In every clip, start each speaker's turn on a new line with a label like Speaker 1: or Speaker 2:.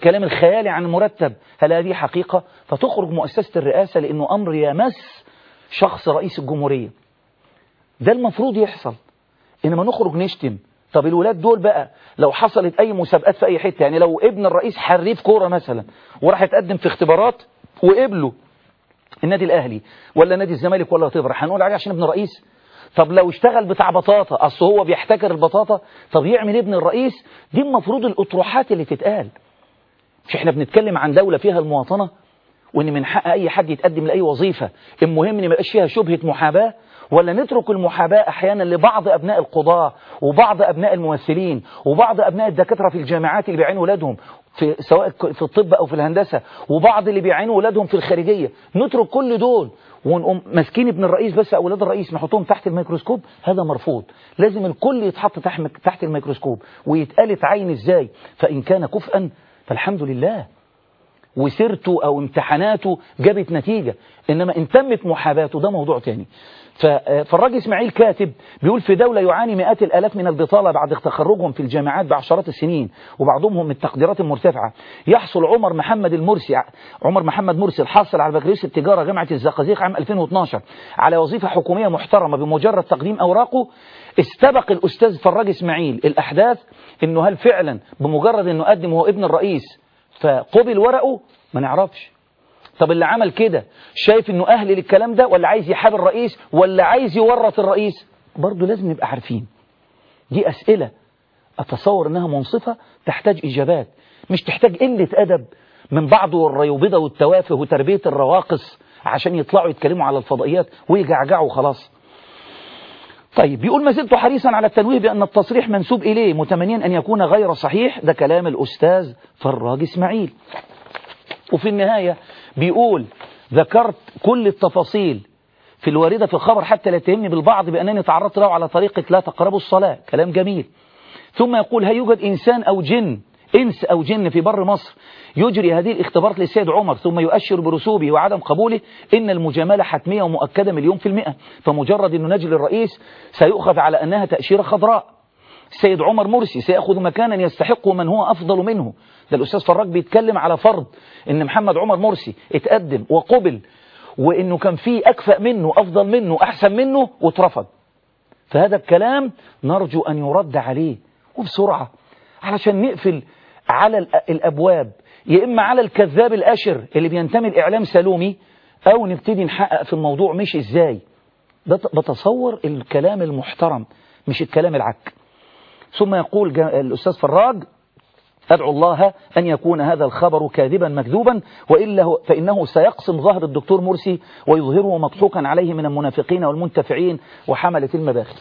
Speaker 1: كلام الخيالي عن المرتب هل هذه حقيقة فتخرج مؤسسة الرئاسة لأنه أمر يمس شخص رئيس الجمهورية ده المفروض يحصل إنما نخرج نشتم طب الولاد دول بقى لو حصلت أي مسابقات في أي حتة يعني لو ابن الرئيس حريف كورة مثلا وراح يتقدم في اختبارات وقبله النادي الأهلي ولا نادي الزمالك ولا تبرح هنقول عليه عشان ابن الرئيس طب لو اشتغل بتاع بطاطا اصل هو بيحتكر البطاطا طب يعمل ابن الرئيس دي المفروض الاطروحات اللي تتقال مش احنا بنتكلم عن دولة فيها المواطنة وان من حق اي حد يتقدم لاي وظيفة المهم ان ما يبقاش فيها شبهة محاباة ولا نترك المحاباة احيانا لبعض ابناء القضاة وبعض ابناء الممثلين وبعض ابناء الدكاترة في الجامعات اللي بيعينوا ولادهم في سواء في الطب او في الهندسة وبعض اللي بيعينوا ولادهم في الخارجية نترك كل دول ونقوم ماسكين ابن الرئيس بس اولاد الرئيس نحطهم تحت الميكروسكوب هذا مرفوض لازم الكل يتحط تحت الميكروسكوب ويتقال اتعين ازاي فان كان كفءا فالحمد لله وسيرته او امتحاناته جابت نتيجة انما ان تمت محاباته ده موضوع تاني فالراجل اسماعيل كاتب بيقول في دولة يعاني مئات الالاف من البطالة بعد تخرجهم في الجامعات بعشرات السنين وبعضهم من التقديرات المرتفعة يحصل عمر محمد المرسي عمر محمد مرسي الحاصل على بكالوريوس التجارة جامعة الزقازيق عام 2012 على وظيفة حكومية محترمة بمجرد تقديم اوراقه استبق الاستاذ فراج اسماعيل الاحداث انه هل فعلا بمجرد انه قدم هو ابن الرئيس فقبل ورقه ما نعرفش طب اللي عمل كده شايف انه اهل للكلام ده ولا عايز يحاب الرئيس ولا عايز يورط الرئيس برضه لازم نبقى عارفين دي اسئلة اتصور انها منصفة تحتاج اجابات مش تحتاج قلة ادب من بعض الريوبضة والتوافه وتربية الرواقص عشان يطلعوا يتكلموا على الفضائيات ويجعجعوا خلاص طيب بيقول ما زلت حريصا على التنويه بأن التصريح منسوب إليه متمنيا أن يكون غير صحيح ده كلام الأستاذ فراج إسماعيل وفي النهاية بيقول ذكرت كل التفاصيل في الواردة في الخبر حتى لا تهمني بالبعض بأنني تعرضت له على طريقة لا تقربوا الصلاة كلام جميل ثم يقول هل يوجد إنسان أو جن إنس أو جن في بر مصر يجري هذه الاختبارات للسيد عمر ثم يؤشر برسوبه وعدم قبوله إن المجاملة حتمية ومؤكدة مليون في المئة فمجرد أنه نجل الرئيس سيؤخذ على أنها تأشيرة خضراء السيد عمر مرسي سيأخذ مكانا يستحقه من هو أفضل منه ده الأستاذ فراج بيتكلم على فرض أن محمد عمر مرسي اتقدم وقبل وأنه كان فيه أكفأ منه أفضل منه أحسن منه واترفض فهذا الكلام نرجو أن يرد عليه وبسرعة علشان نقفل على الأبواب يا إما على الكذاب الأشر اللي بينتمي الإعلام سلومي أو نبتدي نحقق في الموضوع مش إزاي بتصور الكلام المحترم مش الكلام العك ثم يقول الأستاذ فراج أدعو الله أن يكون هذا الخبر كاذبا مكذوبا وإلا فإنه سيقسم ظهر الدكتور مرسي ويظهره مضحوكا عليه من المنافقين والمنتفعين وحملة المباخر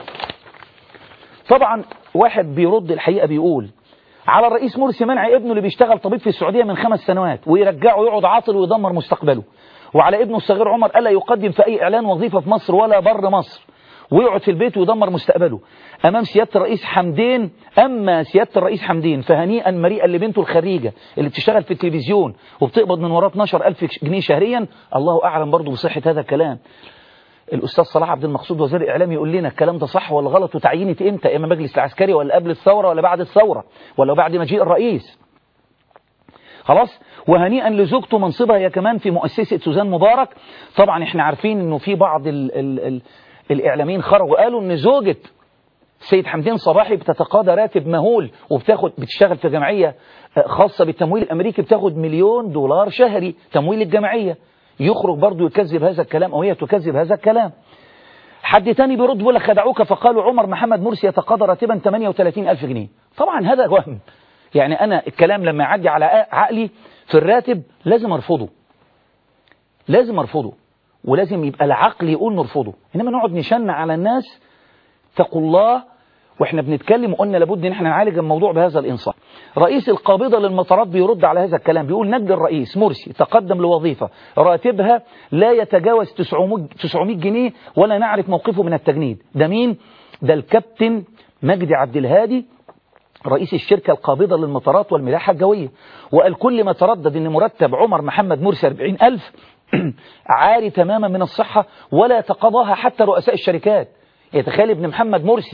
Speaker 1: طبعا واحد بيرد الحقيقة بيقول على الرئيس مرسي منع ابنه اللي بيشتغل طبيب في السعودية من خمس سنوات ويرجعه يقعد عاطل ويدمر مستقبله وعلى ابنه الصغير عمر ألا يقدم في أي إعلان وظيفة في مصر ولا بر مصر ويقعد في البيت ويدمر مستقبله أمام سيادة الرئيس حمدين أما سيادة الرئيس حمدين فهنيئا مريئا لبنته الخريجة اللي بتشتغل في التلفزيون وبتقبض من وراه 12 ألف جنيه شهريا الله أعلم برضه بصحة هذا الكلام الأستاذ صلاح عبد المقصود وزير الإعلام يقول لنا الكلام ده صح ولا غلط وتعيينت إمتى إما مجلس العسكري ولا قبل الثورة ولا بعد الثورة ولا بعد مجيء الرئيس خلاص وهنيئا لزوجته منصبها هي كمان في مؤسسة سوزان مبارك طبعا احنا عارفين انه في بعض ال ال ال الإعلاميين خرجوا قالوا ان زوجة سيد حمدين صباحي بتتقاضى راتب مهول وبتاخد بتشتغل في جمعية خاصة بالتمويل الأمريكي بتاخد مليون دولار شهري تمويل الجمعية يخرج برضه يكذب هذا الكلام أو هي تكذب هذا الكلام حد تاني بيرد بيقول لك خدعوك فقالوا عمر محمد مرسي يتقاضى راتبا 38 ألف جنيه طبعا هذا وهم يعني أنا الكلام لما يعدي على عقلي في الراتب لازم أرفضه لازم أرفضه ولازم يبقى العقل يقول نرفضه إنما نقعد نشن على الناس اتقوا الله واحنا بنتكلم وقلنا لابد ان احنا نعالج الموضوع بهذا الانصاف رئيس القابضة للمطارات بيرد على هذا الكلام بيقول نجد الرئيس مرسي تقدم لوظيفة راتبها لا يتجاوز 900 جنيه ولا نعرف موقفه من التجنيد ده مين ده الكابتن مجدي عبد الهادي رئيس الشركة القابضة للمطارات والملاحة الجوية وقال كل ما تردد ان مرتب عمر محمد مرسي 40 ألف عاري تماما من الصحة ولا تقضاها حتى رؤساء الشركات يتخيل ابن محمد مرسي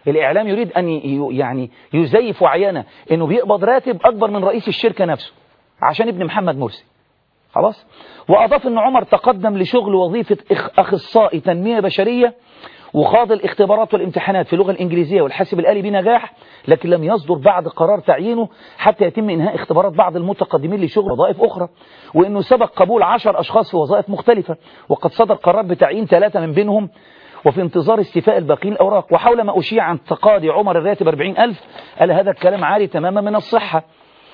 Speaker 1: الإعلام يريد أن يعني يزيف وعينا أنه بيقبض راتب أكبر من رئيس الشركة نفسه عشان ابن محمد مرسي خلاص وأضاف أن عمر تقدم لشغل وظيفة أخصائي تنمية بشرية وخاض الاختبارات والامتحانات في اللغة الإنجليزية والحاسب الآلي بنجاح لكن لم يصدر بعد قرار تعيينه حتى يتم إنهاء اختبارات بعض المتقدمين لشغل وظائف أخرى وإنه سبق قبول عشر أشخاص في وظائف مختلفة وقد صدر قرار بتعيين ثلاثة من بينهم وفي انتظار استيفاء الباقين الأوراق وحول ما أشيع عن تقاضي عمر الراتب 40 ألف قال هذا الكلام عالي تماما من الصحة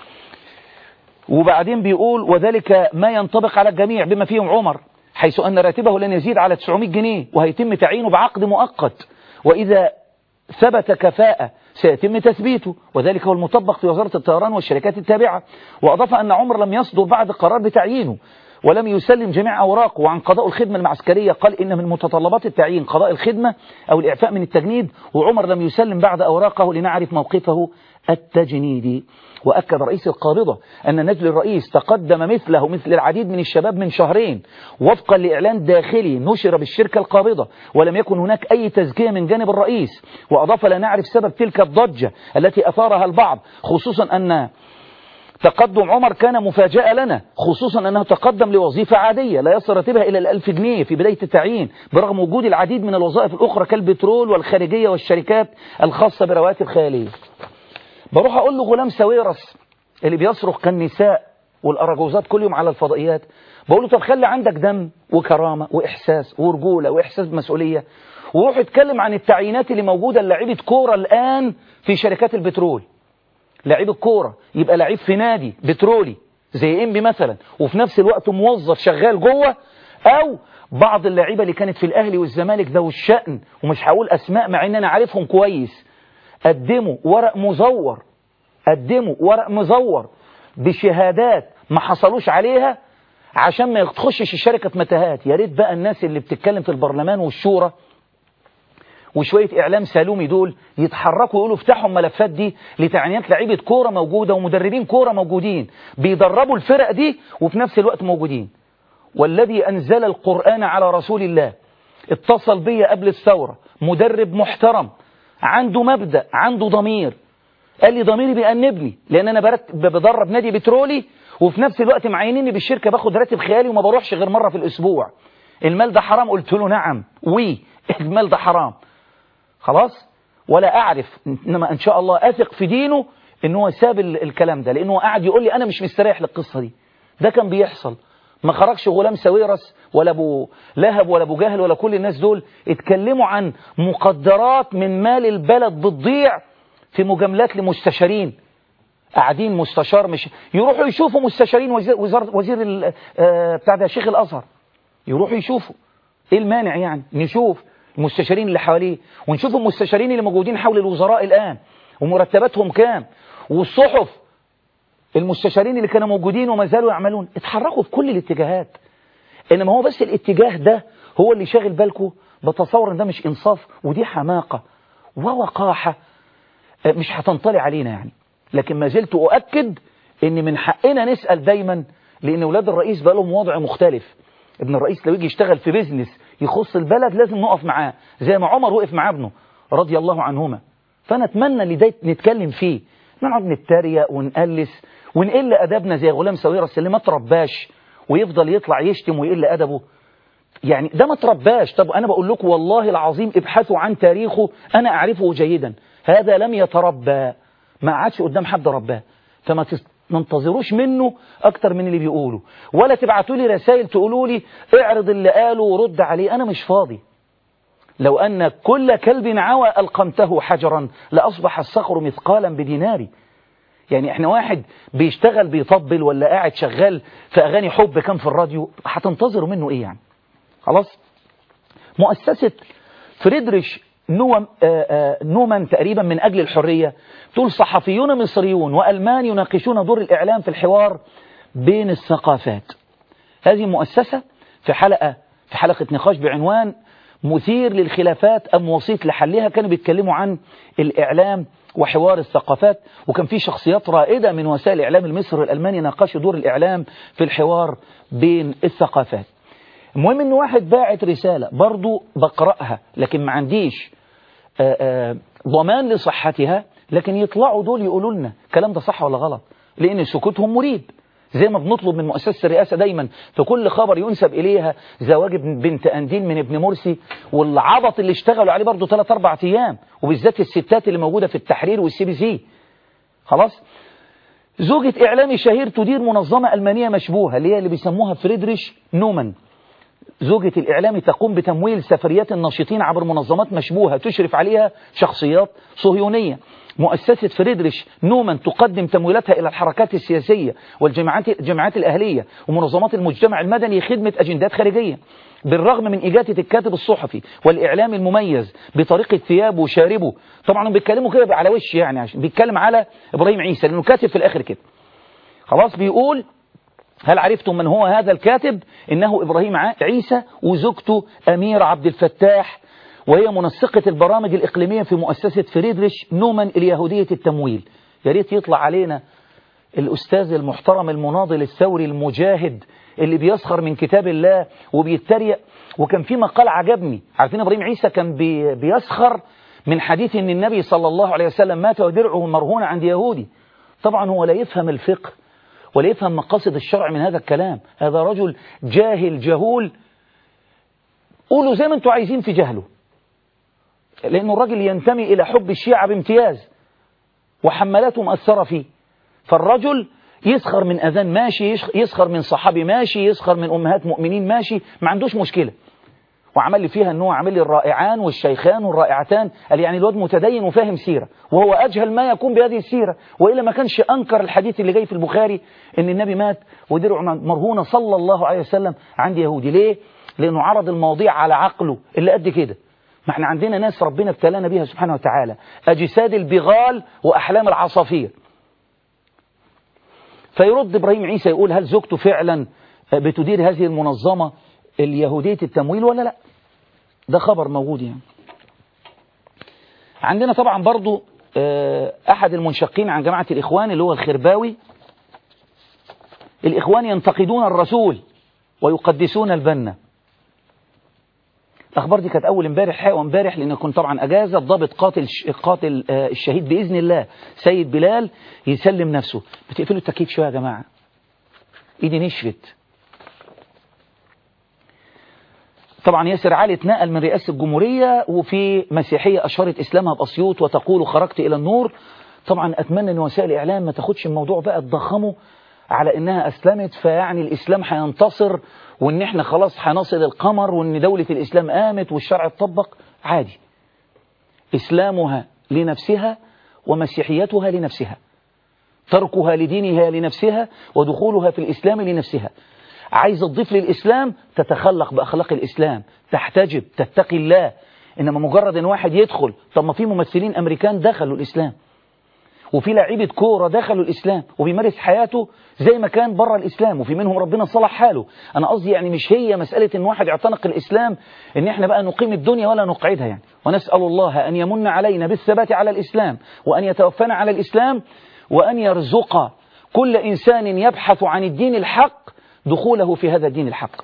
Speaker 1: وبعدين بيقول وذلك ما ينطبق على الجميع بما فيهم عمر حيث أن راتبه لن يزيد على 900 جنيه وهيتم تعيينه بعقد مؤقت وإذا ثبت كفاءة سيتم تثبيته وذلك هو المطبق في وزارة الطيران والشركات التابعة وأضاف أن عمر لم يصدر بعد قرار بتعيينه ولم يسلم جميع أوراقه وعن قضاء الخدمة المعسكرية قال إن من متطلبات التعيين قضاء الخدمة أو الإعفاء من التجنيد وعمر لم يسلم بعد أوراقه لنعرف موقفه التجنيدي وأكد رئيس القابضة أن نجل الرئيس تقدم مثله مثل العديد من الشباب من شهرين وفقا لإعلان داخلي نشر بالشركة القابضة ولم يكن هناك أي تزكية من جانب الرئيس وأضاف لا نعرف سبب تلك الضجة التي أثارها البعض خصوصا أن تقدم عمر كان مفاجأة لنا خصوصا أنه تقدم لوظيفة عادية لا يصل راتبها إلى الألف جنيه في بداية التعيين برغم وجود العديد من الوظائف الأخرى كالبترول والخارجية والشركات الخاصة برواتب خيالية بروح أقول له غلام سويرس اللي بيصرخ كالنساء والأراجوزات كل يوم على الفضائيات بقول له طب خلي عندك دم وكرامة وإحساس ورجولة وإحساس بمسؤولية وروح اتكلم عن التعيينات اللي موجودة لعيبة كورة الآن في شركات البترول لعيب الكورة يبقى لعيب في نادي بترولي زي انبي مثلا وفي نفس الوقت موظف شغال جوه او بعض اللعيبه اللي كانت في الاهلي والزمالك ذوي الشأن ومش هقول اسماء مع ان انا عارفهم كويس قدموا ورق مزور قدموا ورق مزور بشهادات ما حصلوش عليها عشان ما تخشش شركة متاهات يا ريت بقى الناس اللي بتتكلم في البرلمان والشورى وشوية إعلام سالومي دول يتحركوا يقولوا افتحوا الملفات دي لتعنيات لعيبة كورة موجودة ومدربين كورة موجودين بيدربوا الفرق دي وفي نفس الوقت موجودين والذي أنزل القرآن على رسول الله اتصل بي قبل الثورة مدرب محترم عنده مبدأ عنده ضمير قال لي ضميري بيأنبني لأن أنا بدرب نادي بترولي وفي نفس الوقت معينيني بالشركة باخد راتب خيالي وما بروحش غير مرة في الأسبوع المال ده حرام قلت له نعم وي المال ده حرام خلاص ولا أعرف إنما إن شاء الله أثق في دينه إن هو ساب الكلام ده لأنه قاعد يقول لي أنا مش مستريح للقصة دي ده كان بيحصل ما خرجش غلام سويرس ولا ابو لهب ولا ابو جهل ولا كل الناس دول اتكلموا عن مقدرات من مال البلد بتضيع في مجاملات لمستشارين قاعدين مستشار مش يروحوا يشوفوا مستشارين وزير, وزير, وزير بتاع ده شيخ الازهر يروحوا يشوفوا ايه المانع يعني نشوف المستشارين اللي حواليه ونشوف المستشارين اللي موجودين حول الوزراء الآن ومرتباتهم كام والصحف المستشارين اللي كانوا موجودين وما زالوا يعملون اتحركوا في كل الاتجاهات إنما هو بس الاتجاه ده هو اللي شاغل بالكم بتصور ان ده مش إنصاف ودي حماقة ووقاحة مش هتنطلي علينا يعني لكن ما زلت أؤكد ان من حقنا نسأل دايما لأن أولاد الرئيس بقى لهم وضع مختلف ابن الرئيس لو يجي يشتغل في بيزنس يخص البلد لازم نقف معاه زي ما عمر وقف مع ابنه رضي الله عنهما فأنا أتمنى اللي ده نتكلم فيه نقعد نتريق ونقلس ونقل أدبنا زي غلام سويرس اللي ما ترباش ويفضل يطلع يشتم ويقل أدبه يعني ده ما ترباش طب أنا بقول لكم والله العظيم ابحثوا عن تاريخه أنا أعرفه جيدا هذا لم يتربى ما قعدش قدام حد رباه فما تنتظروش منه أكتر من اللي بيقوله ولا تبعتوا لي رسائل تقولوا لي اعرض اللي قاله ورد عليه أنا مش فاضي لو أن كل كلب عوى ألقمته حجرا لأصبح الصخر مثقالا بديناري يعني احنا واحد بيشتغل بيطبل ولا قاعد شغال في أغاني حب كان في الراديو هتنتظروا منه ايه يعني خلاص مؤسسة فريدريش نوم نومان تقريبا من أجل الحرية تقول صحفيون مصريون وألمان يناقشون دور الإعلام في الحوار بين الثقافات هذه مؤسسة في حلقة في حلقة نقاش بعنوان مثير للخلافات أم وسيط لحلها كانوا بيتكلموا عن الإعلام وحوار الثقافات وكان في شخصيات رائدة من وسائل الإعلام المصري والألماني ناقشوا دور الإعلام في الحوار بين الثقافات المهم ان واحد باعت رسالة برضو بقرأها لكن ما عنديش آآ آآ ضمان لصحتها لكن يطلعوا دول يقولوا لنا الكلام ده صح ولا غلط لأن سكوتهم مريب زي ما بنطلب من مؤسسة الرئاسة دايما في كل خبر ينسب إليها زواج بنت أنديل من ابن مرسي والعبط اللي اشتغلوا عليه برضه 3 4 أيام وبالذات الستات اللي موجودة في التحرير والسي بي سي خلاص زوجة إعلامي شهير تدير منظمة ألمانية مشبوهة اللي هي اللي بيسموها فريدريش نومان زوجة الإعلامي تقوم بتمويل سفريات الناشطين عبر منظمات مشبوهة تشرف عليها شخصيات صهيونية مؤسسة فريدريش نومان تقدم تمويلاتها إلى الحركات السياسية والجماعات الجماعات الأهلية ومنظمات المجتمع المدني خدمة أجندات خارجية بالرغم من إجادة الكاتب الصحفي والإعلام المميز بطريقة ثيابه وشاربه طبعا بيتكلموا كده على وش يعني عشان بيتكلم على إبراهيم عيسى لأنه كاتب في الآخر كده خلاص بيقول هل عرفتم من هو هذا الكاتب إنه إبراهيم عيسى وزوجته أمير عبد الفتاح وهي منسقة البرامج الإقليمية في مؤسسة فريدريش نومان اليهودية التمويل يا ريت يطلع علينا الأستاذ المحترم المناضل الثوري المجاهد اللي بيسخر من كتاب الله وبيتريق وكان في مقال عجبني عارفين إبراهيم عيسى كان بي بيسخر من حديث أن النبي صلى الله عليه وسلم مات ودرعه مرهون عند يهودي طبعا هو لا يفهم الفقه ولا يفهم مقاصد الشرع من هذا الكلام هذا رجل جاهل جهول قولوا زي ما انتوا عايزين في جهله لأنه الرجل ينتمي إلى حب الشيعة بامتياز وحملاته مأثرة فيه فالرجل يسخر من أذان ماشي يسخر من صحابي ماشي يسخر من أمهات مؤمنين ماشي ما عندوش مشكلة وعمل لي فيها أنه عمل لي الرائعان والشيخان والرائعتان قال يعني الواد متدين وفاهم سيرة وهو أجهل ما يكون بهذه السيرة وإلا ما كانش أنكر الحديث اللي جاي في البخاري أن النبي مات ودرع مرهونة صلى الله عليه وسلم عند يهودي ليه؟ لأنه عرض المواضيع على عقله اللي قد كده ما احنا عندنا ناس ربنا ابتلانا بها سبحانه وتعالى أجساد البغال وأحلام العصافير فيرد إبراهيم عيسى يقول هل زوجته فعلا بتدير هذه المنظمة اليهودية التمويل ولا لا ده خبر موجود يعني عندنا طبعا برضو أحد المنشقين عن جماعة الإخوان اللي هو الخرباوي الإخوان ينتقدون الرسول ويقدسون البنا الأخبار دي كانت أول امبارح حقيقة امبارح لأن كنت طبعا أجازة ضابط قاتل قاتل الشهيد بإذن الله سيد بلال يسلم نفسه بتقفلوا التكييف شوية يا جماعة إيدي نشفت طبعا ياسر علي اتنقل من رئاسة الجمهورية وفي مسيحية أشهرت إسلامها بأسيوط وتقول خرجت إلى النور طبعا أتمنى أن وسائل الإعلام ما تاخدش الموضوع بقى تضخمه على إنها أسلمت فيعني الإسلام هينتصر وإن إحنا خلاص هنصل القمر وإن دولة الإسلام قامت والشرع اتطبق عادي إسلامها لنفسها ومسيحيتها لنفسها تركها لدينها لنفسها ودخولها في الإسلام لنفسها عايز تضيف للإسلام تتخلق بأخلاق الإسلام تحتجب تتقي الله إنما مجرد إن واحد يدخل طب ما في ممثلين أمريكان دخلوا الإسلام وفي لعيبة كورة دخلوا الإسلام وبيمارس حياته زي ما كان بره الإسلام وفي منهم ربنا صلح حاله أنا قصدي يعني مش هي مسألة إن واحد يعتنق الإسلام إن إحنا بقى نقيم الدنيا ولا نقعدها يعني ونسأل الله أن يمن علينا بالثبات على الإسلام وأن يتوفانا على الإسلام وأن يرزق كل إنسان يبحث عن الدين الحق دخوله في هذا الدين الحق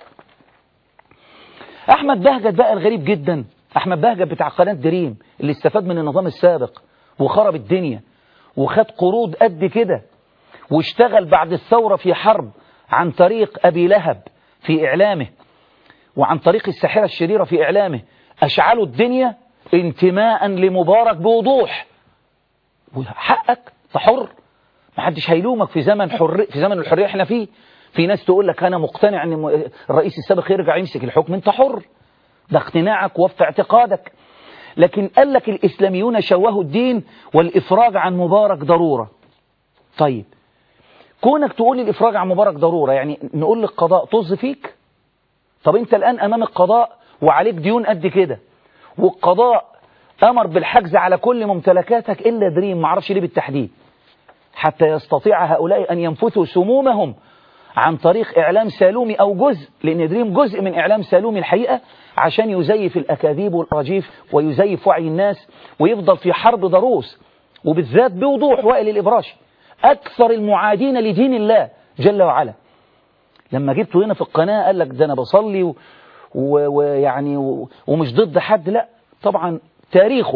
Speaker 1: أحمد بهجت بقى الغريب جدا أحمد بهجت بتاع قناة دريم اللي استفاد من النظام السابق وخرب الدنيا وخد قروض قد كده واشتغل بعد الثورة في حرب عن طريق أبي لهب في إعلامه وعن طريق الساحرة الشريرة في إعلامه أشعلوا الدنيا انتماء لمبارك بوضوح وحقك تحر محدش هيلومك في زمن حر في زمن الحرية احنا فيه في ناس تقول لك أنا مقتنع أن الرئيس السابق يرجع يمسك الحكم أنت حر ده اقتناعك وفق اعتقادك لكن قال لك الإسلاميون شوهوا الدين والإفراج عن مبارك ضرورة طيب كونك تقول الإفراج عن مبارك ضرورة يعني نقول للقضاء طز فيك طب أنت الآن أمام القضاء وعليك ديون قد كده والقضاء أمر بالحجز على كل ممتلكاتك إلا دريم معرفش ليه بالتحديد حتى يستطيع هؤلاء أن ينفثوا سمومهم عن طريق إعلام سالومي أو جزء لأن دريم جزء من إعلام سالومي الحقيقة عشان يزيف الأكاذيب والأراجيف ويزيف وعي الناس ويفضل في حرب ضروس وبالذات بوضوح وائل الإبراشي أكثر المعادين لدين الله جل وعلا لما جبته هنا في القناة قال لك ده أنا بصلي ويعني و... و... ومش ضد حد لا طبعا تاريخه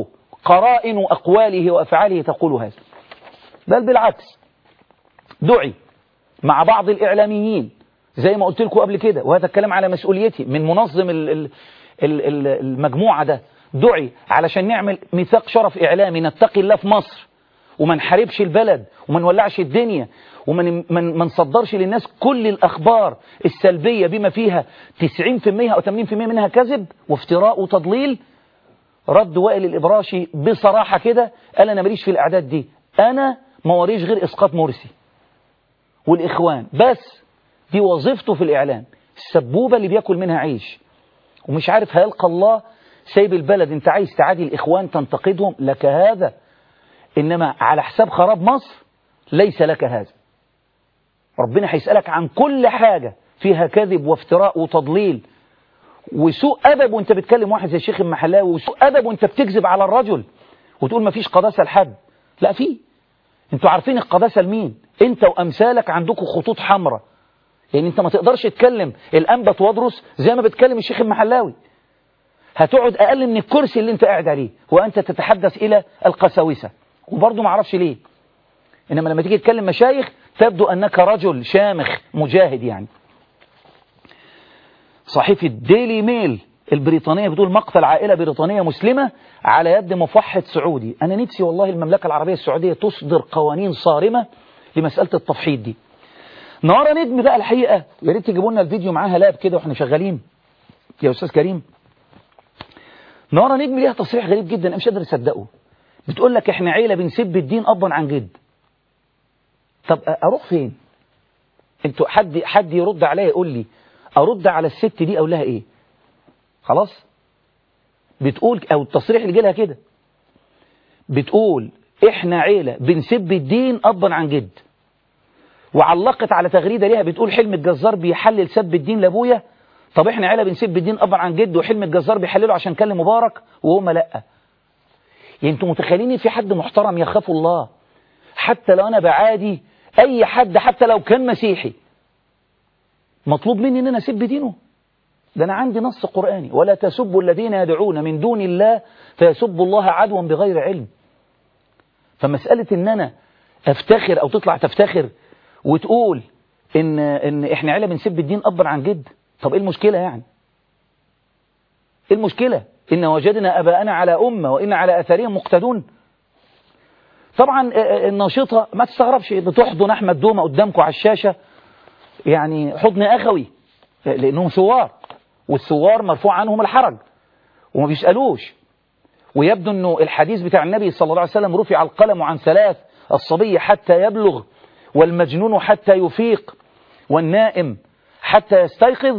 Speaker 1: قرائن أقواله وأفعاله تقول هذا بل بالعكس دعي مع بعض الإعلاميين زي ما قلت لكم قبل كده وهذا الكلام على مسؤوليتي من منظم المجموعة ده دعي علشان نعمل ميثاق شرف إعلامي نتقي الله في مصر وما نحاربش البلد وما نولعش الدنيا وما من من صدرش للناس كل الأخبار السلبية بما فيها 90% أو 80% منها كذب وافتراء وتضليل رد وائل الإبراشي بصراحة كده قال أنا ماليش في الأعداد دي أنا ما وريش غير إسقاط مرسي والإخوان بس دي وظيفته في الإعلام السبوبة اللي بياكل منها عيش ومش عارف هيلقى الله سايب البلد انت عايز تعادي الإخوان تنتقدهم لك هذا إنما على حساب خراب مصر ليس لك هذا ربنا هيسألك عن كل حاجة فيها كذب وافتراء وتضليل وسوء أدب وانت بتكلم واحد زي الشيخ المحلاوي وسوء أدب وانت بتكذب على الرجل وتقول ما فيش قداسة لحد لا في انتوا عارفين القداسة لمين انت وأمثالك عندكم خطوط حمراء يعني انت ما تقدرش تتكلم الأنبت وادرس زي ما بتكلم الشيخ المحلاوي هتقعد أقل من الكرسي اللي انت قاعد عليه وأنت تتحدث إلى القساوسة وبرضه ما اعرفش ليه إنما لما تيجي تكلم مشايخ تبدو أنك رجل شامخ مجاهد يعني صحيفة ديلي ميل البريطانية بتقول مقتل عائلة بريطانية مسلمة على يد مفحط سعودي أنا نفسي والله المملكة العربية السعودية تصدر قوانين صارمة لمسألة التفحيط دي نهار نجم بقى الحقيقة يا ريت تجيبوا لنا الفيديو معاها لاب كده واحنا شغالين يا أستاذ كريم نهار نجم ليها تصريح غريب جدا أنا مش قادر أصدقه بتقول لك احنا عيلة بنسب الدين أبا عن جد طب أروح فين انتوا حد حد يرد عليا يقول لي أرد على الست دي أقول لها إيه خلاص بتقول أو التصريح اللي جالها كده بتقول إحنا عيلة بنسب الدين أبا عن جد وعلقت على تغريدة ليها بتقول حلم الجزار بيحلل سب الدين لأبويا طب إحنا عيلة بنسب الدين أبا عن جد وحلم الجزار بيحلله عشان كلم مبارك وهم لأ يعني انتوا متخيلين في حد محترم يخاف الله حتى لو أنا بعادي أي حد حتى لو كان مسيحي مطلوب مني ان انا اسب دينه ده انا عندي نص قرآني ولا تسبوا الذين يدعون من دون الله فيسبوا الله عدوا بغير علم فمسألة ان انا افتخر او تطلع تفتخر وتقول ان, إن احنا عيلة بنسب الدين ابا عن جد طب ايه المشكلة يعني ايه المشكلة ان وجدنا اباءنا على امة وان على اثارهم مقتدون طبعا الناشطة ما تستغربش بتحضن احمد دومة قدامكم على الشاشة يعني حضن أخوي لأنهم ثوار والثوار مرفوع عنهم الحرج وما بيسألوش ويبدو أنه الحديث بتاع النبي صلى الله عليه وسلم رفع القلم عن ثلاث الصبي حتى يبلغ والمجنون حتى يفيق والنائم حتى يستيقظ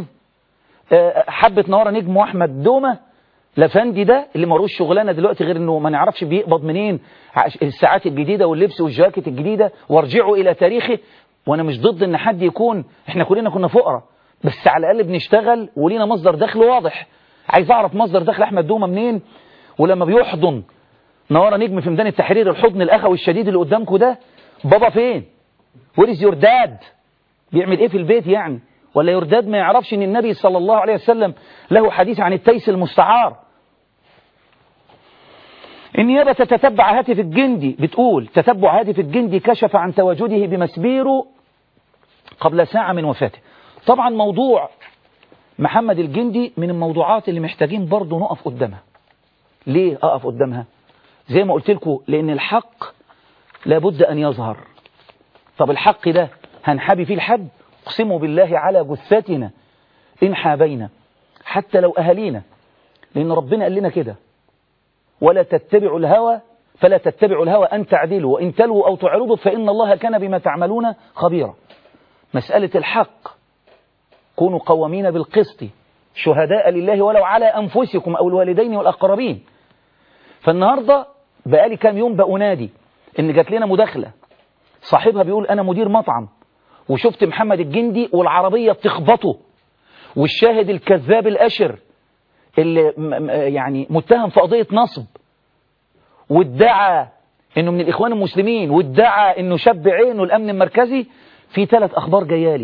Speaker 1: حبة نهار نجم وأحمد دومة لفندي ده اللي مروش شغلانة دلوقتي غير انه ما نعرفش بيقبض منين الساعات الجديدة واللبس والجاكيت الجديدة وارجعوا الى تاريخه وانا مش ضد ان حد يكون احنا كلنا كنا فقراء بس على الاقل بنشتغل ولينا مصدر دخل واضح عايز اعرف مصدر دخل احمد دومه منين ولما بيحضن نوارة نجم في ميدان التحرير الحضن الاخوي الشديد اللي قدامكم ده بابا فين وير يور داد بيعمل ايه في البيت يعني ولا يرداد ما يعرفش ان النبي صلى الله عليه وسلم له حديث عن التيس المستعار النيابة تتتبع هاتف الجندي بتقول تتبع هاتف الجندي كشف عن تواجده بمسبيرو قبل ساعة من وفاته طبعا موضوع محمد الجندي من الموضوعات اللي محتاجين برضه نقف قدامها ليه أقف قدامها زي ما قلت لكم لأن الحق لابد أن يظهر طب الحق ده هنحابي فيه الحد اقسموا بالله على جثتنا إن حابينا حتى لو أهالينا لأن ربنا قال لنا كده ولا تتبعوا الهوى فلا تتبعوا الهوى أن تعدلوا وإن تلووا أو تعرضوا فإن الله كان بما تعملون خبيرا مسألة الحق كونوا قوامين بالقسط شهداء لله ولو على أنفسكم أو الوالدين والأقربين فالنهاردة بقالي كام يوم بأنادي إن جات لنا مداخلة صاحبها بيقول أنا مدير مطعم وشفت محمد الجندي والعربية بتخبطه والشاهد الكذاب الأشر اللي يعني متهم في قضية نصب وادعى انه من الاخوان المسلمين وادعى انه شاب عينه الامن المركزي في ثلاث اخبار جيالي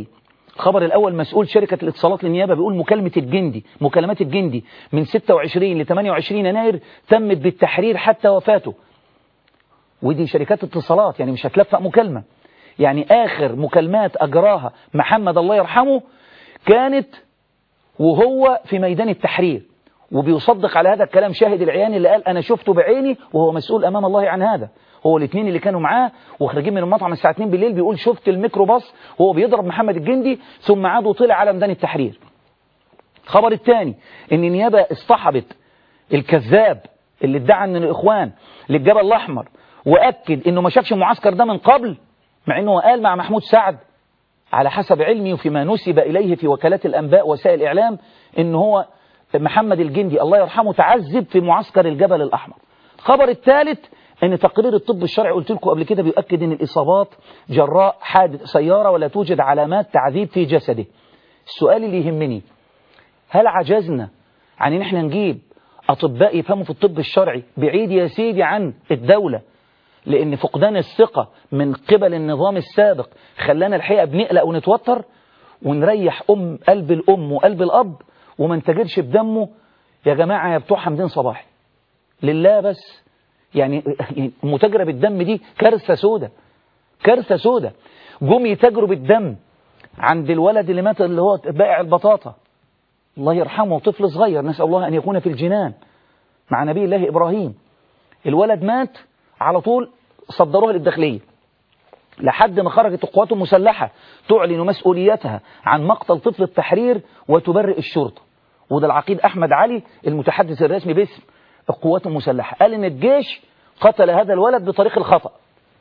Speaker 1: الخبر الأول مسؤول شركة الاتصالات للنيابة بيقول مكالمة الجندي مكالمات الجندي من 26 ل 28 يناير تمت بالتحرير حتى وفاته ودي شركات اتصالات يعني مش هتلفق مكالمة يعني آخر مكالمات أجراها محمد الله يرحمه كانت وهو في ميدان التحرير وبيصدق على هذا الكلام شاهد العيان اللي قال أنا شفته بعيني وهو مسؤول أمام الله عن هذا هو الاثنين اللي كانوا معاه وخارجين من المطعم الساعة 2 بالليل بيقول شفت الميكروباص وهو بيضرب محمد الجندي ثم عاد وطلع على ميدان التحرير الخبر الثاني ان النيابة اصطحبت الكذاب اللي ادعى ان الاخوان للجبل الاحمر واكد انه ما شافش المعسكر ده من قبل مع انه قال مع محمود سعد على حسب علمي وفيما نسب اليه في وكالات الانباء وسائل الاعلام ان هو محمد الجندي الله يرحمه تعذب في معسكر الجبل الاحمر الخبر الثالث ان تقرير الطب الشرعي قلت لكم قبل كده بيؤكد ان الاصابات جراء حادث سيارة ولا توجد علامات تعذيب في جسده السؤال اللي يهمني هل عجزنا عن ان احنا نجيب اطباء يفهموا في الطب الشرعي بعيد يا سيدي عن الدولة لان فقدان الثقة من قبل النظام السابق خلانا الحقيقة بنقلق ونتوتر ونريح ام قلب الام وقلب الاب وما نتاجرش بدمه يا جماعة يا بتوع حمدين صباحي لله بس يعني متاجرة بالدم دي كارثة سودة كارثة سودة جم يتاجروا بالدم عند الولد اللي مات اللي هو بائع البطاطا الله يرحمه طفل صغير نسأل الله أن يكون في الجنان مع نبي الله إبراهيم الولد مات على طول صدروها للداخلية لحد ما خرجت القوات المسلحة تعلن مسؤوليتها عن مقتل طفل التحرير وتبرئ الشرطة وده العقيد أحمد علي المتحدث الرسمي باسم القوات المسلحة قال ان الجيش قتل هذا الولد بطريق الخطأ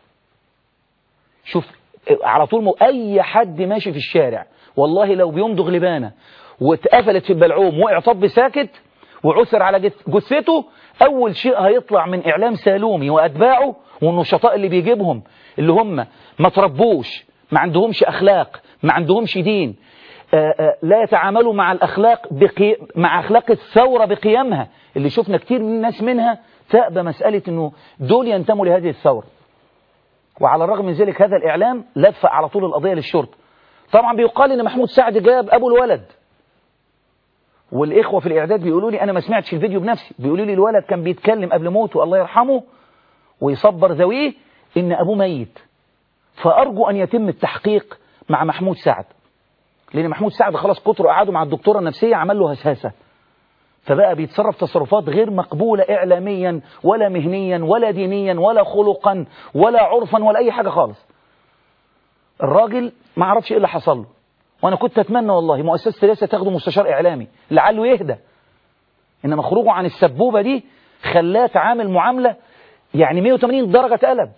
Speaker 1: شوف على طول مو اي حد ماشي في الشارع والله لو بيمضغ لبانة واتقفلت في البلعوم وقع طب ساكت وعثر على جثته اول شيء هيطلع من اعلام سالومي واتباعه والنشطاء اللي بيجيبهم اللي هم ما تربوش ما عندهمش اخلاق ما عندهمش دين آآ آآ لا يتعاملوا مع الأخلاق بقي... مع أخلاق الثورة بقيمها اللي شفنا كتير من الناس منها تأبى مسألة أنه دول ينتموا لهذه الثورة وعلى الرغم من ذلك هذا الإعلام لف على طول القضية للشرطة طبعا بيقال أن محمود سعد جاب أبو الولد والإخوة في الإعداد بيقولوا لي أنا ما سمعتش الفيديو بنفسي بيقولوا لي الولد كان بيتكلم قبل موته الله يرحمه ويصبر ذويه إن أبوه ميت فأرجو أن يتم التحقيق مع محمود سعد لأن محمود سعد خلاص كتره قعدوا مع الدكتورة النفسية عمل له هساسة فبقى بيتصرف تصرفات غير مقبولة إعلاميا ولا مهنيا ولا دينيا ولا خلقا ولا عرفا ولا أي حاجة خالص الراجل ما عرفش إيه اللي حصل له وأنا كنت أتمنى والله مؤسسة رئاسة تاخده مستشار إعلامي لعله يهدى إنما خروجه عن السبوبة دي خلاه تعامل معاملة يعني 180 درجة قلب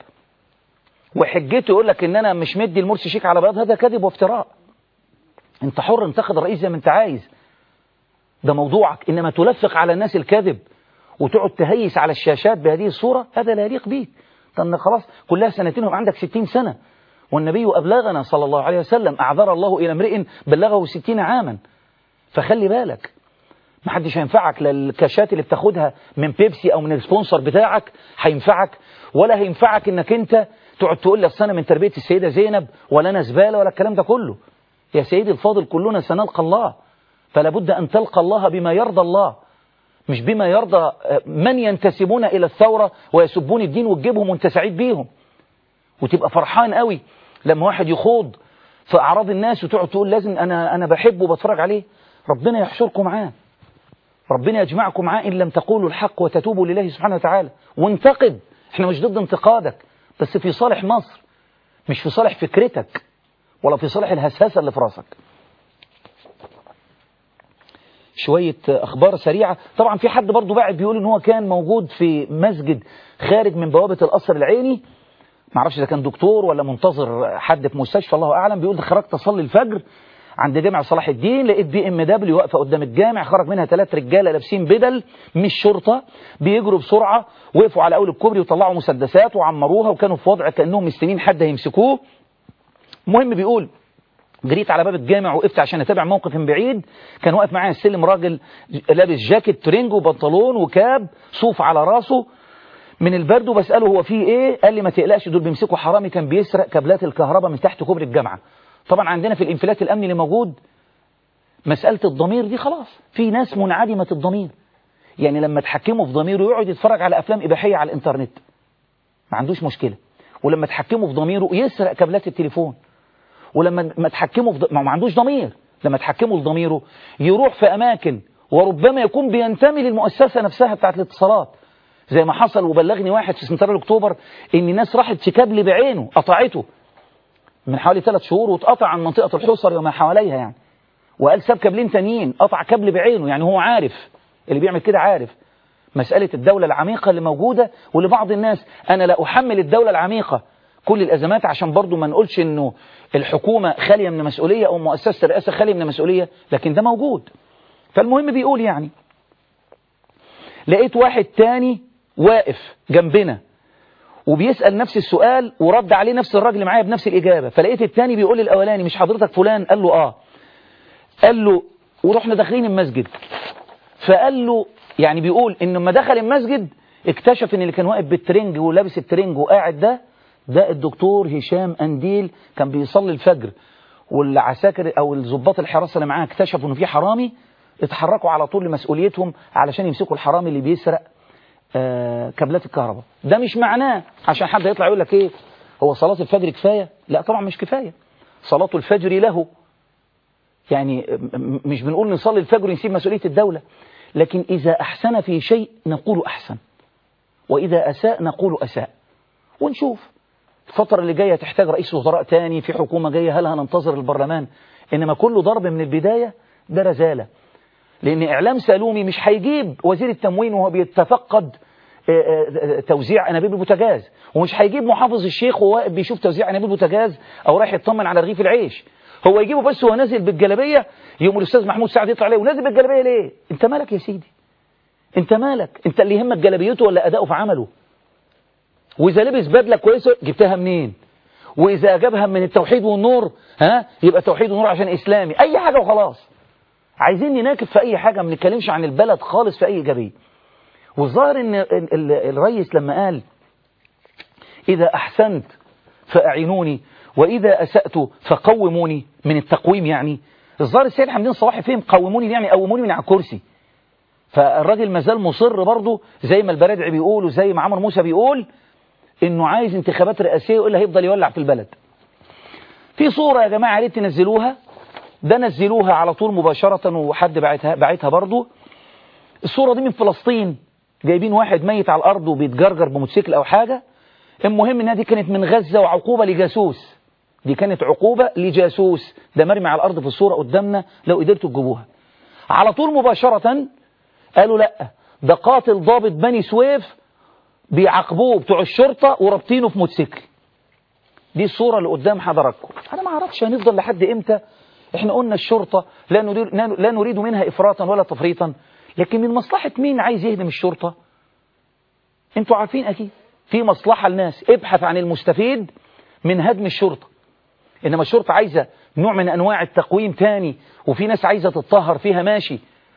Speaker 1: وحجته يقول لك إن أنا مش مدي المرسي شيك على بياض هذا كذب وافتراء انت حر انتخذ الرئيس زي ما انت عايز ده موضوعك انما تلفق على الناس الكذب وتقعد تهيس على الشاشات بهذه الصورة هذا لا يليق بيك طب خلاص كلها سنتين وعندك ستين سنة والنبي أبلغنا صلى الله عليه وسلم أعذر الله إلى امرئ بلغه ستين عاما فخلي بالك ما حدش هينفعك لا الكاشات اللي بتاخدها من بيبسي أو من السبونسر بتاعك هينفعك ولا هينفعك انك انت تقعد تقول لي اصل انا من تربية السيدة زينب ولا انا زبالة ولا الكلام ده كله يا سيدي الفاضل كلنا سنلقى الله فلا بد أن تلقى الله بما يرضى الله مش بما يرضى من ينتسبون إلى الثورة ويسبون الدين وتجيبهم وانت سعيد بيهم وتبقى فرحان قوي لما واحد يخوض في أعراض الناس وتقعد تقول لازم أنا, أنا بحبه وبتفرج عليه ربنا يحشركم معاه ربنا يجمعكم معاه إن لم تقولوا الحق وتتوبوا لله سبحانه وتعالى وانتقد احنا مش ضد انتقادك بس في صالح مصر مش في صالح فكرتك ولا في صالح الهساسة اللي في راسك شوية أخبار سريعة طبعا في حد برضو بعد بيقول ان هو كان موجود في مسجد خارج من بوابة القصر العيني معرفش إذا كان دكتور ولا منتظر حد في مستشفى الله أعلم بيقول خرجت أصلي الفجر عند جامع صلاح الدين لقيت بي ام دبليو واقفه قدام الجامع خرج منها ثلاث رجاله لابسين بدل مش شرطه بيجروا بسرعه وقفوا على اول الكوبري وطلعوا مسدسات وعمروها وكانوا في وضع كانهم مستنين حد هيمسكوه المهم بيقول جريت على باب الجامع وقفت عشان اتابع موقف من بعيد كان واقف معايا السلم راجل لابس جاكيت ترنج وبنطلون وكاب صوف على راسه من البرد وبسأله هو فيه ايه قال لي ما تقلقش دول بيمسكوا حرامي كان بيسرق كابلات الكهرباء من تحت كوبري الجامعة طبعا عندنا في الانفلات الأمني اللي موجود مسألة الضمير دي خلاص في ناس منعدمة الضمير يعني لما تحكمه في ضميره يقعد يتفرج على أفلام إباحية على الإنترنت ما عندوش مشكلة ولما تحكمه في ضميره يسرق كابلات التليفون ولما ما تحكمه في ض... ما عندوش ضمير لما تحكمه في ضميره يروح في أماكن وربما يكون بينتمي للمؤسسة نفسها بتاعت الاتصالات زي ما حصل وبلغني واحد في سنترال اكتوبر ان الناس راحت في كابل بعينه قطعته من حوالي ثلاث شهور واتقطع عن منطقة الحصر وما حواليها يعني وقال ساب كابلين تانيين قطع كابل بعينه يعني هو عارف اللي بيعمل كده عارف مسألة الدولة العميقة اللي موجودة ولبعض الناس أنا لا أحمل الدولة العميقة كل الأزمات عشان برضو ما نقولش أنه الحكومة خالية من مسؤولية أو مؤسسة الرئاسة خالية من مسؤولية لكن ده موجود فالمهم بيقول يعني لقيت واحد تاني واقف جنبنا وبيسأل نفس السؤال ورد عليه نفس الراجل معايا بنفس الإجابة فلقيت التاني بيقول للأولاني مش حضرتك فلان قال له آه قال له ورحنا داخلين المسجد فقال له يعني بيقول إن لما دخل المسجد اكتشف إن اللي كان واقف بالترنج ولابس الترنج وقاعد ده ده الدكتور هشام أنديل كان بيصلي الفجر والعساكر أو الضباط الحراسة اللي معاه اكتشفوا إنه في حرامي اتحركوا على طول لمسؤوليتهم علشان يمسكوا الحرامي اللي بيسرق آه كابلات الكهرباء ده مش معناه عشان حد يطلع يقول لك ايه هو صلاة الفجر كفاية لا طبعا مش كفاية صلاة الفجر له يعني مش بنقول نصلي الفجر ونسيب مسؤولية الدولة لكن إذا أحسن في شيء نقول أحسن وإذا أساء نقول أساء ونشوف الفترة اللي جاية تحتاج رئيس وزراء تاني في حكومة جاية هل هننتظر البرلمان إنما كله ضرب من البداية ده رزالة لأن إعلام سالومي مش هيجيب وزير التموين وهو بيتفقد توزيع أنابيب البوتاجاز ومش هيجيب محافظ الشيخ وهو واقف بيشوف توزيع أنابيب البوتاجاز أو رايح يطمن على رغيف العيش هو يجيبه بس وهو نازل بالجلابية يوم الأستاذ محمود سعد يطلع عليه ونازل بالجلابية ليه أنت مالك يا سيدي أنت مالك أنت اللي يهمك جلابيته ولا أداؤه في عمله وإذا لبس بدلة كويسة جبتها منين وإذا جابها من التوحيد والنور ها يبقى توحيد والنور عشان إسلامي أي حاجة وخلاص عايزين نناكب في أي حاجة ما نتكلمش عن البلد خالص في أي إيجابية والظاهر إن الرئيس لما قال إذا أحسنت فأعينوني وإذا أسأت فقوموني من التقويم يعني الظاهر السيد حمدين صلاحي فهم قوموني يعني قوموني من على الكرسي فالراجل مازال مصر برضه زي ما البرادعي بيقول وزي ما عمر موسى بيقول انه عايز انتخابات رئاسيه والا هيفضل يولع في البلد في صوره يا جماعه ريت تنزلوها ده نزلوها على طول مباشره وحد بعتها بعتها برضه الصوره دي من فلسطين جايبين واحد ميت على الارض وبيتجرجر بموتوسيكل او حاجه المهم انها دي كانت من غزه وعقوبه لجاسوس دي كانت عقوبه لجاسوس ده مرمي على الارض في الصوره قدامنا لو قدرتوا تجيبوها على طول مباشره قالوا لا ده قاتل ضابط بني سويف بيعاقبوه بتوع الشرطة ورابطينه في موتوسيكل دي الصورة اللي قدام حضراتكم أنا ما أعرفش هنفضل لحد إمتى إحنا قلنا الشرطة لا نريد, لا نريد منها إفراطا ولا تفريطا لكن من مصلحة مين عايز يهدم الشرطة انتوا عارفين أكيد في مصلحة الناس ابحث عن المستفيد من هدم الشرطة إنما الشرطة عايزة نوع من أنواع التقويم تاني وفي ناس عايزة تتطهر فيها ماشي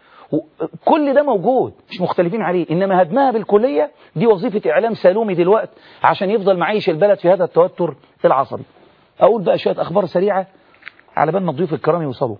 Speaker 1: كل ده موجود مش مختلفين عليه إنما هدمها بالكلية دي وظيفة إعلام سالومي دلوقت عشان يفضل معيش البلد في هذا التوتر العصبي أقول بقى شوية أخبار سريعة على بال ما الضيوف الكرام يوصلوا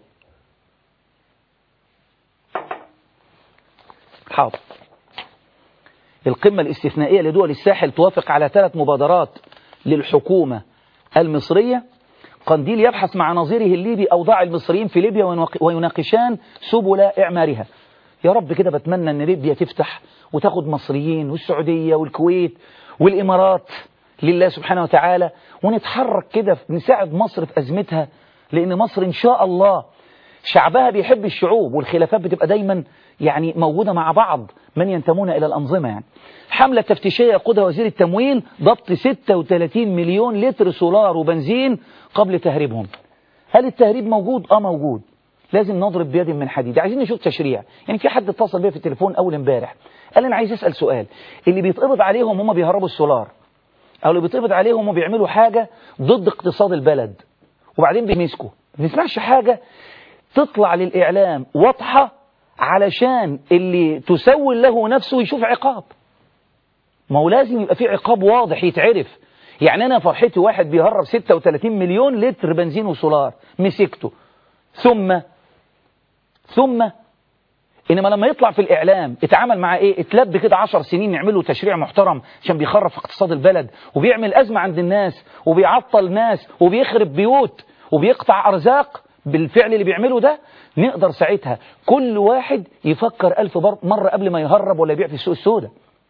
Speaker 1: حاضر القمة الاستثنائية لدول الساحل توافق على ثلاث مبادرات للحكومة المصرية قنديل يبحث مع نظيره الليبي أوضاع المصريين في ليبيا ويناقشان سبل إعمارها يا رب كده بتمنى أن ليبيا تفتح وتاخد مصريين والسعودية والكويت والإمارات لله سبحانه وتعالى ونتحرك كده نساعد مصر في أزمتها لأن مصر إن شاء الله شعبها بيحب الشعوب والخلافات بتبقى دايما يعني موجودة مع بعض من ينتمون إلى الأنظمة يعني حملة تفتيشية يقودها وزير التموين ضبط 36 مليون لتر سولار وبنزين قبل تهريبهم هل التهريب موجود؟ آه موجود لازم نضرب بيد من حديد عايزين نشوف تشريع يعني في حد اتصل بيا في التليفون أول امبارح قال أنا عايز أسأل سؤال اللي بيتقبض عليهم هم بيهربوا السولار أو اللي بيتقبض عليهم هم بيعملوا حاجة ضد اقتصاد البلد وبعدين بيمسكوا ما نسمعش حاجة تطلع للإعلام واضحة علشان اللي تسول له نفسه يشوف عقاب ما هو لازم يبقى في عقاب واضح يتعرف يعني أنا فرحتي واحد بيهرب 36 مليون لتر بنزين وسولار مسكته ثم ثم إنما لما يطلع في الإعلام اتعامل مع إيه اتلب كده عشر سنين يعملوا تشريع محترم عشان بيخرب في اقتصاد البلد وبيعمل أزمة عند الناس وبيعطل ناس وبيخرب بيوت وبيقطع أرزاق بالفعل اللي بيعمله ده نقدر ساعتها كل واحد يفكر ألف مرة قبل ما يهرب ولا يبيع في السوق السوداء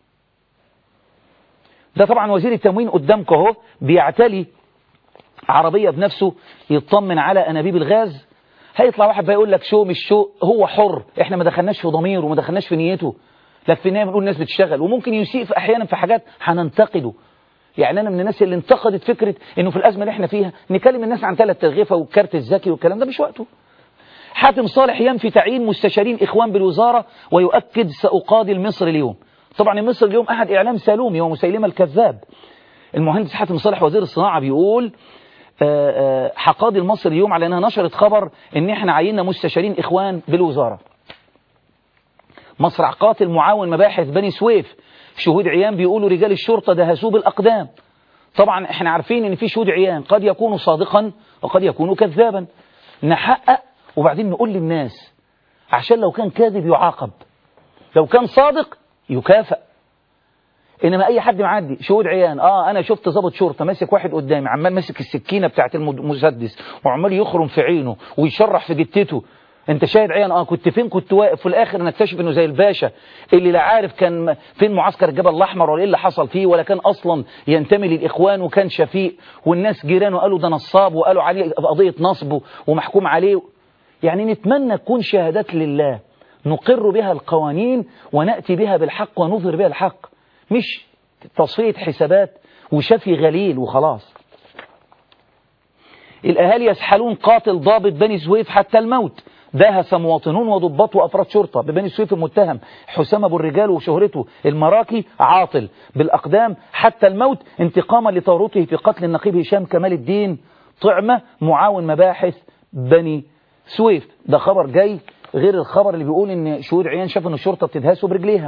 Speaker 1: ده طبعا وزير التموين قدامك اهو بيعتلي عربية بنفسه يطمن على أنابيب الغاز هيطلع واحد بقى يقول لك شو مش شو هو حر احنا ما دخلناش في ضميره وما دخلناش في نيته لكن في النهايه بنقول الناس بتشتغل وممكن يسيء في احيانا في حاجات هننتقده يعني انا من الناس اللي انتقدت فكره انه في الازمه اللي احنا فيها نكلم الناس عن ثلاث ترغيفه والكارت الذكي والكلام ده مش وقته حاتم صالح ينفي تعيين مستشارين اخوان بالوزاره ويؤكد ساقاضي المصري اليوم طبعا المصري اليوم احد اعلام سالومي ومسيلمه الكذاب المهندس حاتم صالح وزير الصناعه بيقول حقاضي المصري اليوم على انها نشرت خبر ان احنا عيننا مستشارين اخوان بالوزارة مصرع قاتل معاون مباحث بني سويف شهود عيان بيقولوا رجال الشرطة دهسوه بالاقدام طبعا احنا عارفين ان في شهود عيان قد يكون صادقا وقد يكون كذابا نحقق وبعدين نقول للناس عشان لو كان كاذب يعاقب لو كان صادق يكافئ انما اي حد معدي شهود عيان اه انا شفت ضابط شرطه ماسك واحد قدامي عمال ماسك السكينه بتاعت المسدس وعمال يخرم في عينه ويشرح في جتته انت شاهد عيان اه كنت فين كنت واقف في الاخر نكتشف انه زي الباشا اللي لا عارف كان فين معسكر الجبل الاحمر ولا ايه اللي حصل فيه ولا كان اصلا ينتمي للاخوان وكان شفيق والناس جيرانه قالوا ده نصاب وقالوا عليه قضيه نصب ومحكوم عليه يعني نتمنى تكون شهادات لله نقر بها القوانين وناتي بها بالحق ونظهر بها الحق مش تصفية حسابات وشفي غليل وخلاص الأهالي يسحلون قاتل ضابط بني سويف حتى الموت داهس مواطنون وضباط وأفراد شرطة ببني سويف المتهم حسام أبو الرجال وشهرته المراكي عاطل بالأقدام حتى الموت انتقاما لتورطه في قتل النقيب هشام كمال الدين طعمة معاون مباحث بني سويف ده خبر جاي غير الخبر اللي بيقول ان شهود عيان شافوا ان الشرطة بتدهسه برجليها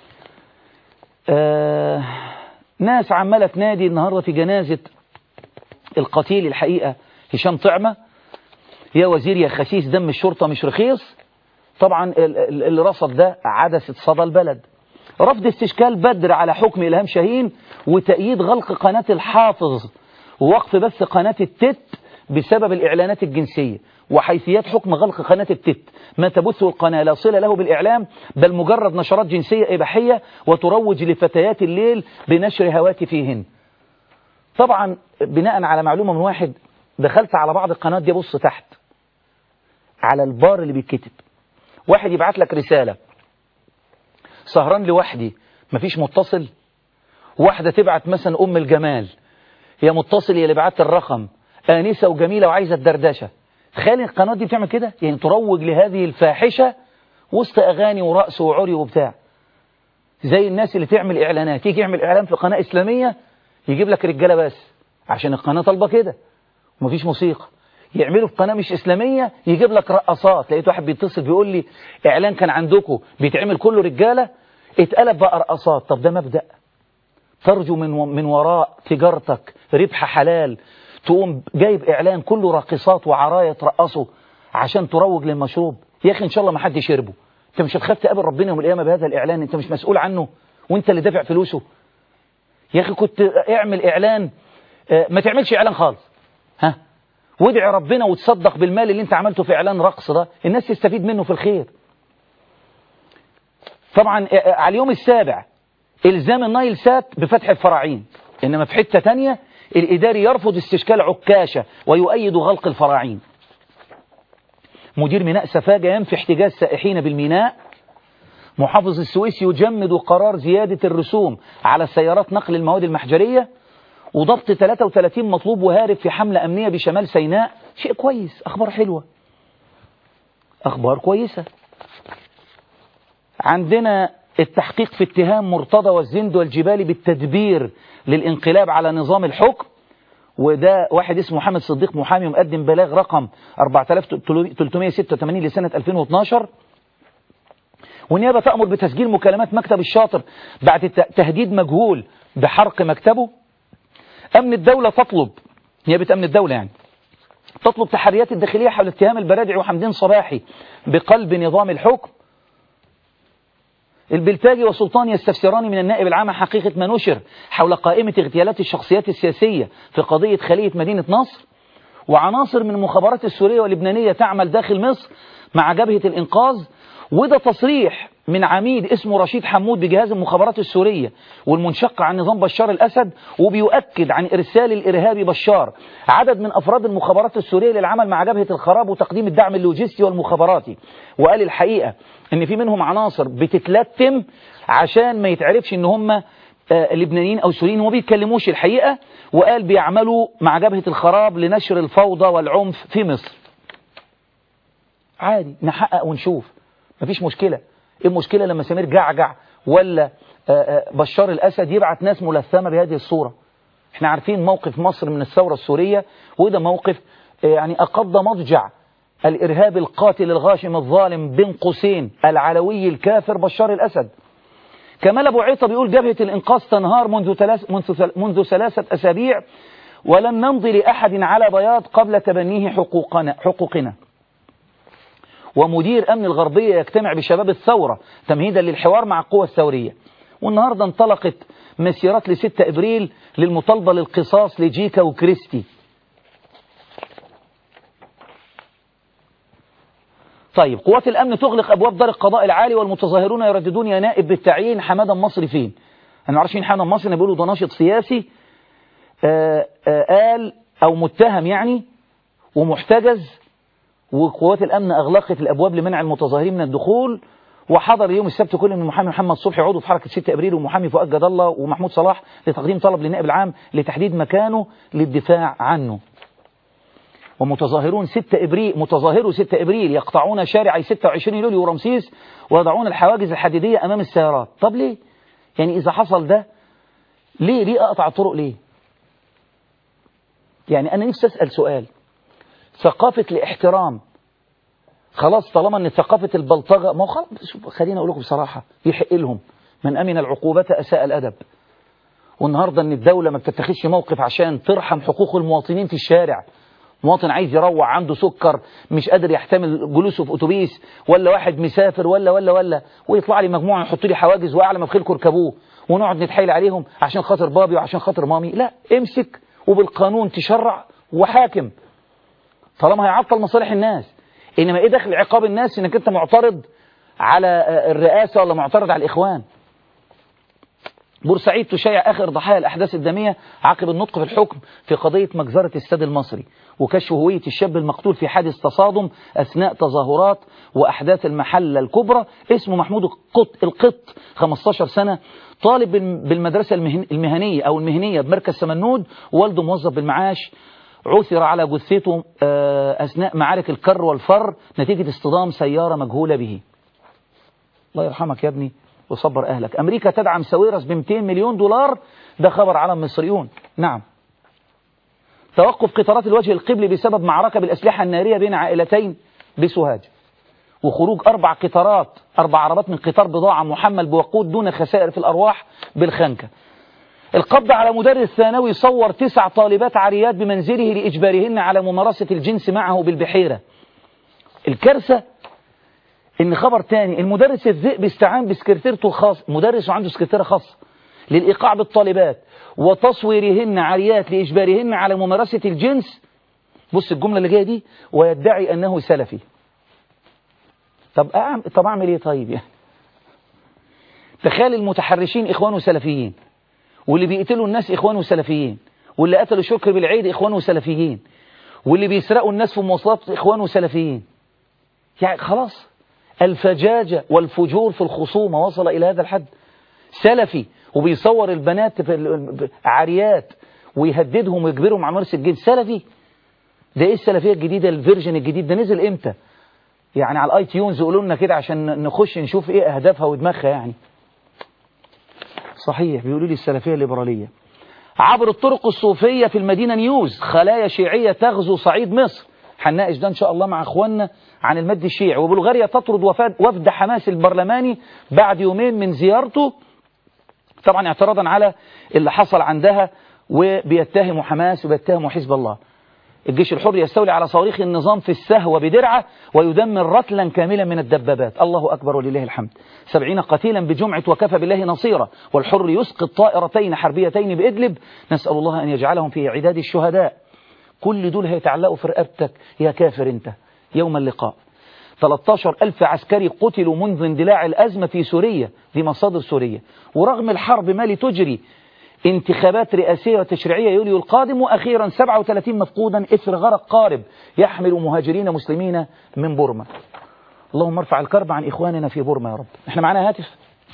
Speaker 1: آه ناس عمالة تنادي النهاردة في جنازة القتيل الحقيقة هشام طعمة يا وزير يا خسيس دم الشرطة مش رخيص طبعا اللي رصد ده عدسة صدى البلد رفض استشكال بدر على حكم إلهام شاهين وتأييد غلق قناة الحافظ ووقف بث قناة التت بسبب الإعلانات الجنسية وحيثيات حكم غلق قناة التت ما تبثه القناة لا صلة له بالإعلام بل مجرد نشرات جنسية إباحية وتروج لفتيات الليل بنشر هواتفيهن طبعا بناء على معلومة من واحد دخلت على بعض القنوات دي بص تحت على البار اللي بيتكتب واحد يبعت لك رسالة سهران لوحدي مفيش متصل واحدة تبعت مثلا أم الجمال هي متصل هي اللي بعت الرقم آنسة وجميلة وعايزة الدردشة تخيل القنوات دي بتعمل كده يعني تروج لهذه الفاحشة وسط أغاني ورقص وعري وبتاع زي الناس اللي تعمل إعلانات يجي يعمل إعلان في قناة إسلامية يجيب لك رجالة بس عشان القناة طالبة كده ومفيش موسيقى يعملوا في قناة مش إسلامية يجيب لك رقصات لقيت واحد بيتصل بيقول لي إعلان كان عندكم بيتعمل كله رجالة اتقلب بقى رقصات طب ده مبدأ ترجو من من وراء تجارتك ربح حلال تقوم جايب إعلان كله راقصات وعرايا ترقصوا عشان تروج للمشروب يا أخي إن شاء الله ما حد يشربه أنت مش هتخاف تقابل ربنا يوم القيامة بهذا الإعلان أنت مش مسؤول عنه وأنت اللي دافع فلوسه يا أخي كنت اعمل إعلان ما تعملش إعلان خالص ها وادعي ربنا وتصدق بالمال اللي انت عملته في إعلان رقص ده الناس تستفيد منه في الخير طبعا على اليوم السابع إلزام النايل سات بفتح الفراعين إنما في حتة تانية الإداري يرفض استشكال عكاشة ويؤيد غلق الفراعين مدير ميناء سفاجة ينفي احتجاز سائحين بالميناء محافظ السويس يجمد قرار زيادة الرسوم على سيارات نقل المواد المحجرية وضبط 33 مطلوب وهارب في حملة أمنية بشمال سيناء شيء كويس أخبار حلوة أخبار كويسة عندنا التحقيق في اتهام مرتضى والزند والجبالي بالتدبير للانقلاب على نظام الحكم وده واحد اسمه محمد صديق محامي مقدم بلاغ رقم 4386 لسنة 2012 والنيابة تأمر بتسجيل مكالمات مكتب الشاطر بعد تهديد مجهول بحرق مكتبه أمن الدولة تطلب نيابة أمن الدولة يعني تطلب تحريات الداخلية حول اتهام البرادعي وحمدين صباحي بقلب نظام الحكم البلتاجي وسلطان يستفسران من النائب العام حقيقة ما نشر حول قائمة اغتيالات الشخصيات السياسية في قضية خلية مدينة نصر وعناصر من المخابرات السورية واللبنانية تعمل داخل مصر مع جبهة الإنقاذ وده تصريح من عميد اسمه رشيد حمود بجهاز المخابرات السورية والمنشق عن نظام بشار الأسد وبيؤكد عن إرسال الإرهابي بشار عدد من أفراد المخابرات السورية للعمل مع جبهة الخراب وتقديم الدعم اللوجستي والمخابراتي وقال الحقيقة ان في منهم عناصر بتتلتم عشان ما يتعرفش ان هم لبنانيين او سوريين وما بيتكلموش الحقيقة وقال بيعملوا مع جبهة الخراب لنشر الفوضى والعنف في مصر عادي نحقق ونشوف مفيش مشكلة ايه المشكلة لما سمير جعجع ولا بشار الأسد يبعت ناس ملثمة بهذه الصورة احنا عارفين موقف مصر من الثورة السورية وده موقف يعني أقض مضجع الإرهاب القاتل الغاشم الظالم بين قوسين العلوي الكافر بشار الأسد كمال أبو عيطة بيقول جبهة الإنقاذ تنهار منذ, ثلاث منذ, منذ ثلاثة أسابيع ولم نمضي لأحد على بياض قبل تبنيه حقوقنا, حقوقنا ومدير أمن الغربية يجتمع بشباب الثورة تمهيدا للحوار مع القوى الثورية والنهاردة انطلقت مسيرات لستة إبريل للمطالبة للقصاص لجيكا وكريستي طيب قوات الأمن تغلق أبواب دار القضاء العالي والمتظاهرون يرددون يا نائب بالتعيين حمادا مصري فين أنا معرفش مين حمادا مصري بيقولوا ده ناشط سياسي آآ آآ قال أو متهم يعني ومحتجز وقوات الأمن أغلقت الأبواب لمنع المتظاهرين من الدخول وحضر يوم السبت كل من محامي محمد صبحي عضو في حركة 6 أبريل ومحامي فؤاد جد الله ومحمود صلاح لتقديم طلب للنائب العام لتحديد مكانه للدفاع عنه ومتظاهرون 6 إبريل متظاهرو 6 إبريل يقطعون شارعي 26 يوليو ورمسيس ويضعون الحواجز الحديدية أمام السيارات طب ليه؟ يعني إذا حصل ده ليه ليه أقطع الطرق ليه؟ يعني أنا نفسي أسأل سؤال ثقافة الاحترام خلاص طالما ان ثقافة البلطجة ما هو خلاص خلينا اقول لكم بصراحة يحق لهم من امن العقوبة اساء الادب والنهاردة ان الدولة ما بتتخذش موقف عشان ترحم حقوق المواطنين في الشارع مواطن عايز يروح عنده سكر مش قادر يحتمل جلوسه في اتوبيس ولا واحد مسافر ولا ولا ولا ويطلع لي مجموعة يحط لي حواجز واعلى ما بخيلكم اركبوه ونقعد نتحايل عليهم عشان خاطر بابي وعشان خاطر مامي لا امسك وبالقانون تشرع وحاكم طالما هيعطل مصالح الناس إنما إيه دخل عقاب الناس إنك أنت معترض على الرئاسة ولا معترض على الإخوان بورسعيد تشيع آخر ضحايا الأحداث الدمية عقب النطق في الحكم في قضية مجزرة السد المصري وكشف هوية الشاب المقتول في حادث تصادم أثناء تظاهرات وأحداث المحلة الكبرى اسمه محمود القط, القط 15 سنة طالب بالمدرسة المهنية أو المهنية بمركز سمنود والده موظف بالمعاش عثر على جثته أثناء معارك الكر والفر نتيجة اصطدام سيارة مجهولة به الله يرحمك يا ابني وصبر أهلك أمريكا تدعم ساويرس ب 200 مليون دولار ده خبر على مصريون نعم توقف قطارات الوجه القبلي بسبب معركة بالأسلحة النارية بين عائلتين بسوهاج وخروج أربع قطارات أربع عربات من قطار بضاعة محمل بوقود دون خسائر في الأرواح بالخنكة القبض على مدرس ثانوي صور تسع طالبات عاريات بمنزله لإجبارهن على ممارسة الجنس معه بالبحيرة الكارثة ان خبر تاني المدرس الذئب استعان بسكرتيرته الخاص مدرس وعنده سكرتيرة خاصة للإيقاع بالطالبات وتصويرهن عاريات لإجبارهن على ممارسة الجنس بص الجملة اللي جاية دي ويدعي أنه سلفي طب أعمل, طب أعمل إيه طيب يعني تخيل المتحرشين إخوان وسلفيين واللي بيقتلوا الناس إخوان وسلفيين واللي قتلوا شكر بالعيد إخوان وسلفيين واللي بيسرقوا الناس في المواصلات إخوان وسلفيين يعني خلاص الفجاجة والفجور في الخصومة وصل إلى هذا الحد سلفي وبيصور البنات في عاريات ويهددهم ويجبرهم على ممارسة الجنس سلفي ده ايه السلفية الجديدة الفيرجن الجديد ده نزل امتى يعني على الاي تيونز يقولوا لنا كده عشان نخش نشوف ايه اهدافها ودماغها يعني صحيح بيقولوا لي السلفية الليبرالية عبر الطرق الصوفية في المدينة نيوز خلايا شيعية تغزو صعيد مصر هنناقش ده ان شاء الله مع اخواننا عن المد الشيعي وبلغاريا تطرد وفد حماس البرلماني بعد يومين من زيارته طبعا اعتراضا على اللي حصل عندها وبيتهموا حماس وبيتهموا حزب الله الجيش الحر يستولي على صواريخ النظام في السهوة بدرعة ويدمر رتلا كاملا من الدبابات الله أكبر ولله الحمد سبعين قتيلا بجمعة وكفى بالله نصيرا والحر يسقط طائرتين حربيتين بإدلب نسأل الله أن يجعلهم في عداد الشهداء كل دول هيتعلقوا في رقبتك يا كافر انت يوم اللقاء 13 ألف عسكري قتلوا منذ اندلاع الأزمة في سوريا دي مصادر سورية ورغم الحرب ما لتجري انتخابات رئاسية وتشريعية يوليو القادم وأخيرا 37 مفقودا إثر غرق قارب يحمل مهاجرين مسلمين من بورما اللهم ارفع الكرب عن إخواننا في بورما يا رب احنا معنا هاتف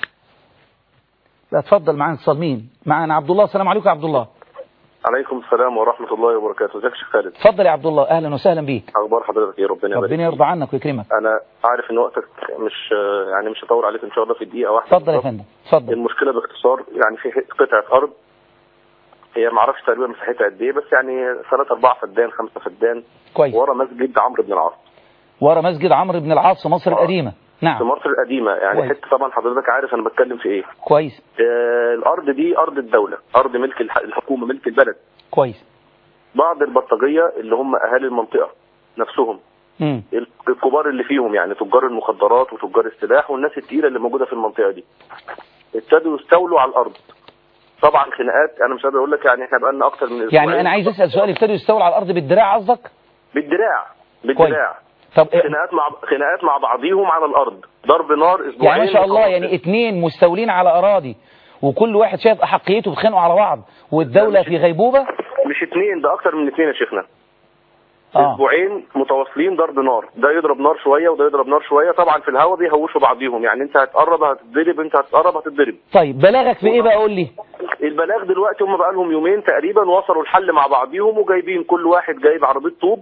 Speaker 1: لا تفضل معنا اتصال مين معنا عبد الله السلام عليكم يا عبد الله
Speaker 2: عليكم السلام ورحمة الله وبركاته ازيك يا شيخ خالد
Speaker 1: اتفضل يا عبد الله أهلا وسهلا بيك
Speaker 2: اخبار حضرتك ايه ربنا يبارك
Speaker 1: ربنا يرضى عنك ويكرمك
Speaker 2: انا عارف ان وقتك مش يعني مش هطول عليك ان شاء الله في دقيقة واحدة
Speaker 1: اتفضل يا
Speaker 2: بالظبط.
Speaker 1: فندم اتفضل
Speaker 2: المشكلة باختصار يعني في قطعة ارض هي ما اعرفش تقريبا مساحتها قد ايه بس يعني ثلاثة أربعة فدان خمسة فدان
Speaker 1: كويس
Speaker 2: ورا مسجد عمرو بن العاص
Speaker 1: ورا مسجد عمرو بن العاص في مصر
Speaker 2: آه.
Speaker 1: القديمة
Speaker 2: في
Speaker 1: نعم
Speaker 2: مصر القديمة يعني
Speaker 1: كويس.
Speaker 2: حتة طبعا حضرتك عارف انا بتكلم في ايه
Speaker 1: كويس
Speaker 2: آه الارض دي ارض الدولة ارض ملك الح- الحكومة ملك البلد
Speaker 1: كويس
Speaker 2: بعض البلطجية اللي هم اهالي المنطقة نفسهم
Speaker 1: مم.
Speaker 2: الكبار اللي فيهم يعني تجار المخدرات وتجار السلاح والناس التقيله اللي موجوده في المنطقه دي ابتدوا يستولوا على الارض طبعا خناقات انا مش قادر اقول لك يعني احنا بقالنا اكتر من
Speaker 1: يعني
Speaker 2: أسبوعين
Speaker 1: أنا عايز أسأل سؤال ابتدوا يستولوا على الأرض بالدراع قصدك
Speaker 2: بالدراع بالدراع
Speaker 1: طب إيه؟
Speaker 2: خناقات مع خناقات مع بعضيهم على الارض ضرب نار اسبوعين
Speaker 1: يعني ما شاء الله
Speaker 2: وخلاص.
Speaker 1: يعني اتنين مستولين على أراضي وكل واحد شايف أحقيته بيتخانقوا على بعض والدولة في غيبوبة
Speaker 2: مش اتنين ده اكتر من اتنين يا شيخنا
Speaker 1: آه.
Speaker 2: اسبوعين متواصلين ضرب نار ده يضرب نار شويه وده يضرب نار شويه طبعا في الهوا بيهوشوا بعضيهم يعني انت هتقرب هتتضرب انت هتقرب هتتضرب
Speaker 1: طيب بلاغك في إيه بقى قول لي
Speaker 2: البلاغ دلوقتي هم بقى لهم يومين تقريبا وصلوا الحل مع بعضيهم وجايبين كل واحد جايب عربيه طوب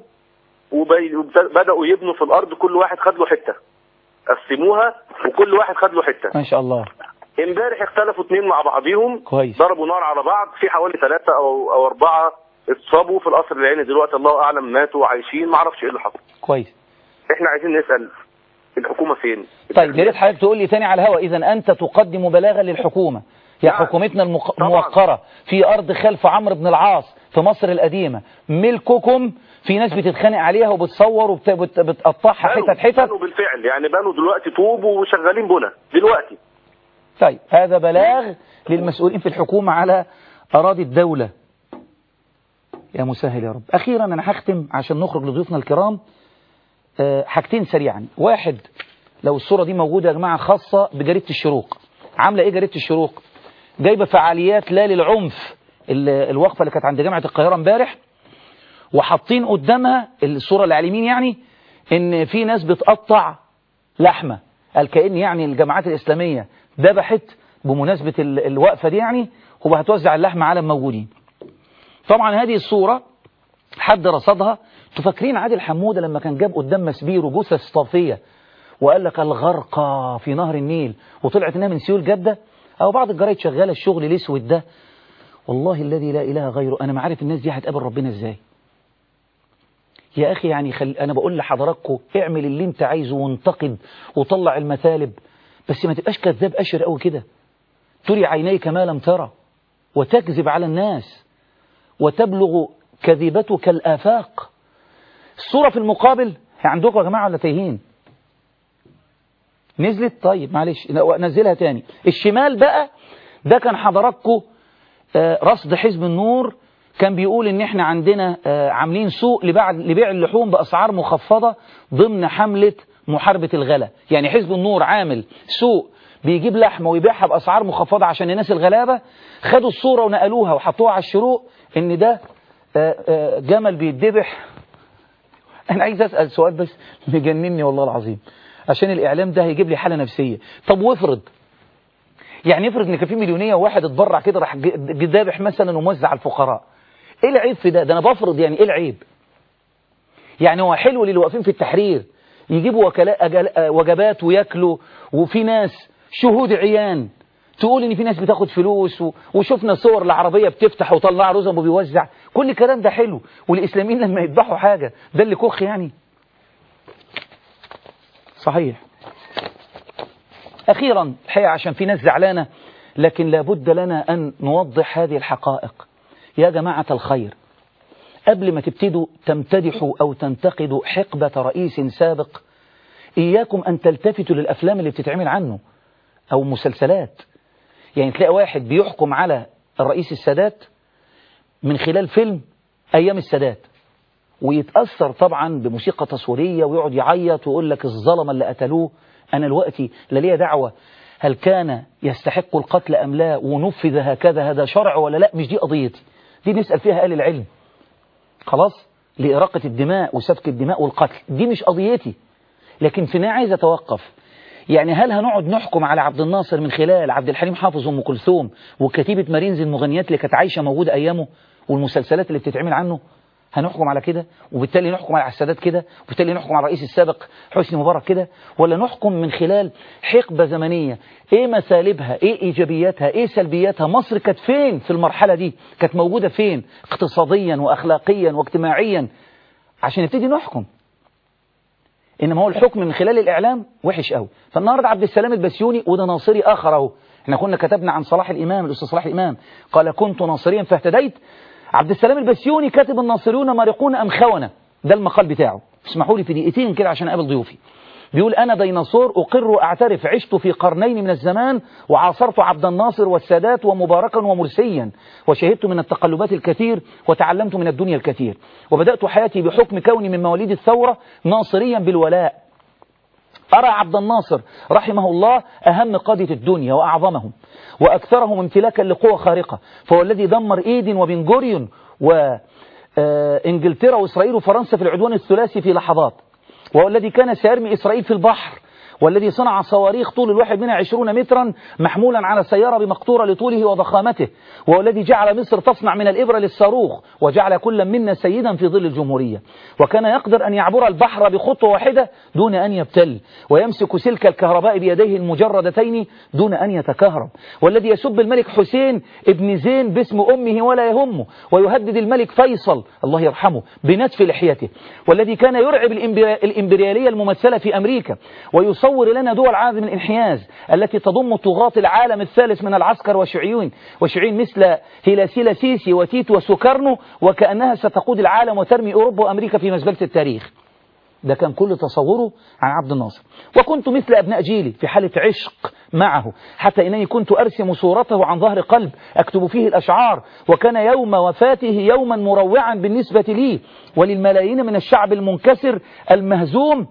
Speaker 2: وبداوا يبنوا في الارض كل واحد خد له حته قسموها وكل واحد خد له حته
Speaker 1: ما شاء الله
Speaker 2: امبارح اختلفوا اتنين مع بعضيهم
Speaker 1: كويس
Speaker 2: ضربوا نار على بعض في حوالي ثلاثة او او اربعة اتصابوا في القصر العيني دلوقتي الله اعلم ماتوا عايشين ما اعرفش ايه اللي حصل
Speaker 1: كويس
Speaker 2: احنا عايزين نسال الحكومه فين
Speaker 1: طيب يا ريت حضرتك تقول لي تاني على الهواء إذا أنت تقدم بلاغا للحكومة يا
Speaker 2: نعم.
Speaker 1: حكومتنا المق-
Speaker 2: طبعاً.
Speaker 1: الموقرة في أرض خلف عمرو بن العاص في مصر القديمة ملككم في ناس بتتخانق عليها وبتصور وبتقطعها
Speaker 2: بنوا-
Speaker 1: حتت حتت
Speaker 2: بنوا بالفعل يعني بنوا دلوقتي طوب وشغالين بنا دلوقتي
Speaker 1: طيب هذا بلاغ للمسؤولين في الحكومة على أراضي الدولة يا مسهل يا رب أخيرا أنا هختم عشان نخرج لضيوفنا الكرام آه، حاجتين سريعا واحد لو الصورة دي موجودة يا جماعة خاصة بجريدة الشروق عاملة إيه جريدة الشروق جايبة فعاليات لا للعنف ال- الوقفة اللي كانت عند جامعة القاهرة امبارح وحاطين قدامها الصورة اللي على اليمين يعني إن في ناس بتقطع لحمة قال كأن يعني الجماعات الإسلامية ذبحت بمناسبة ال- الوقفة دي يعني وهتوزع اللحمة على الموجودين طبعا هذه الصورة حد رصدها تفكرين عادل حمودة لما كان جاب قدام مسبير وجثث صافية وقال لك الغرقى في نهر النيل وطلعت انها من سيول جدة او بعض الجرايد شغالة الشغل الاسود ده والله الذي لا اله غيره انا ما عارف الناس دي هتقابل ربنا ازاي يا اخي يعني خل... انا بقول لحضراتكم اعمل اللي انت عايزه وانتقد وطلع المثالب بس ما تبقاش كذاب اشر قوي كده تري عينيك ما لم ترى وتكذب على الناس وتبلغ كذبتك الآفاق الصورة في المقابل هي عندكم يا جماعة ولا تايهين نزلت طيب معلش نزلها تاني الشمال بقى ده كان حضراتكم آه، رصد حزب النور كان بيقول ان احنا عندنا آه، عاملين سوق لبيع لبيع اللحوم باسعار مخفضه ضمن حمله محاربه الغلا يعني حزب النور عامل سوق بيجيب لحمه ويبيعها باسعار مخفضه عشان الناس الغلابه خدوا الصوره ونقلوها وحطوها على الشروق ان ده آه، آه، جمل بيتذبح انا عايز اسال سؤال بس مجنني والله العظيم عشان الاعلام ده هيجيب لي حاله نفسيه طب وافرض يعني افرض ان كان في مليونيه وواحد اتبرع كده راح ج- ذابح مثلا وموزع على الفقراء ايه العيب في ده ده انا بفرض يعني ايه العيب يعني هو حلو للي واقفين في التحرير يجيبوا وكلاء أجل- آه، وجبات وياكلوا وفي ناس شهود عيان تقول ان في ناس بتاخد فلوس و... وشفنا صور العربيه بتفتح وطلع رزم وبيوزع كل الكلام ده حلو والاسلاميين لما يذبحوا حاجه ده اللي كخ يعني صحيح أخيرا الحقيقة عشان في ناس زعلانة لكن لابد لنا أن نوضح هذه الحقائق يا جماعة الخير قبل ما تبتدوا تمتدحوا أو تنتقدوا حقبة رئيس سابق إياكم أن تلتفتوا للأفلام اللي بتتعمل عنه أو مسلسلات يعني تلاقي واحد بيحكم على الرئيس السادات من خلال فيلم أيام السادات ويتأثر طبعا بموسيقى تصويرية ويقعد يعيط ويقول لك الظلمة اللي قتلوه أنا دلوقتي لا ليا دعوة هل كان يستحق القتل أم لا ونفذ هكذا هذا شرع ولا لا مش دي قضيتي دي نسأل فيها أهل العلم خلاص لإراقة الدماء وسفك الدماء والقتل دي مش قضيتي لكن في عايز أتوقف يعني هل هنقعد نحكم على عبد الناصر من خلال عبد الحليم حافظ وام كلثوم وكتيبة مارينز المغنيات اللي كانت عايشة موجودة أيامه والمسلسلات اللي بتتعمل عنه هنحكم على كده وبالتالي نحكم على السادات كده وبالتالي نحكم على الرئيس السابق حسني مبارك كده ولا نحكم من خلال حقبة زمنية ايه مسالبها ايه ايجابياتها ايه سلبياتها مصر كانت فين في المرحلة دي كانت موجودة فين اقتصاديا واخلاقيا واجتماعيا عشان نبتدي نحكم انما هو الحكم من خلال الاعلام وحش قوي فالنهارده عبد السلام البسيوني وده ناصري اخر اهو احنا كنا كتبنا عن صلاح الامام الاستاذ صلاح الامام قال كنت ناصريا فاهتديت عبد السلام البسيوني كاتب الناصريون مارقون ام خونه ده المقال بتاعه اسمحوا لي في دقيقتين كده عشان اقابل ضيوفي بيقول أنا ديناصور أقر وأعترف عشت في قرنين من الزمان وعاصرت عبد الناصر والسادات ومباركا ومرسيا وشهدت من التقلبات الكثير وتعلمت من الدنيا الكثير وبدأت حياتي بحكم كوني من مواليد الثورة ناصريا بالولاء أرى عبد الناصر رحمه الله أهم قادة الدنيا وأعظمهم وأكثرهم امتلاكا لقوة خارقة فهو الذي دمر إيدن وبن جوريون وإنجلترا وإسرائيل وفرنسا في العدوان الثلاثي في لحظات وهو الذي كان سيرمي إسرائيل في البحر والذي صنع صواريخ طول الواحد منها عشرون مترا محمولا على سيارة بمقطورة لطوله وضخامته وهو الذي جعل مصر تصنع من الإبرة للصاروخ وجعل كل منا سيدا في ظل الجمهورية وكان يقدر أن يعبر البحر بخطوة واحدة دون أن يبتل ويمسك سلك الكهرباء بيديه المجردتين دون أن يتكهرب والذي يسب الملك حسين ابن زين باسم أمه ولا يهمه ويهدد الملك فيصل الله يرحمه بنتف لحيته والذي كان يرعب الإمبريالية الممثلة في أمريكا ويصور تصور لنا دول عالم الانحياز التي تضم طغاة العالم الثالث من العسكر وشيوعيين وشيوعيين مثل هيلاسيلا سيسي وتيت وسوكرنو وكأنها ستقود العالم وترمي أوروبا وأمريكا في مزبلة التاريخ ده كان كل تصوره عن عبد الناصر وكنت مثل أبناء جيلي في حالة عشق معه حتى إنني كنت أرسم صورته عن ظهر قلب أكتب فيه الأشعار وكان يوم وفاته يوما مروعا بالنسبة لي وللملايين من الشعب المنكسر المهزوم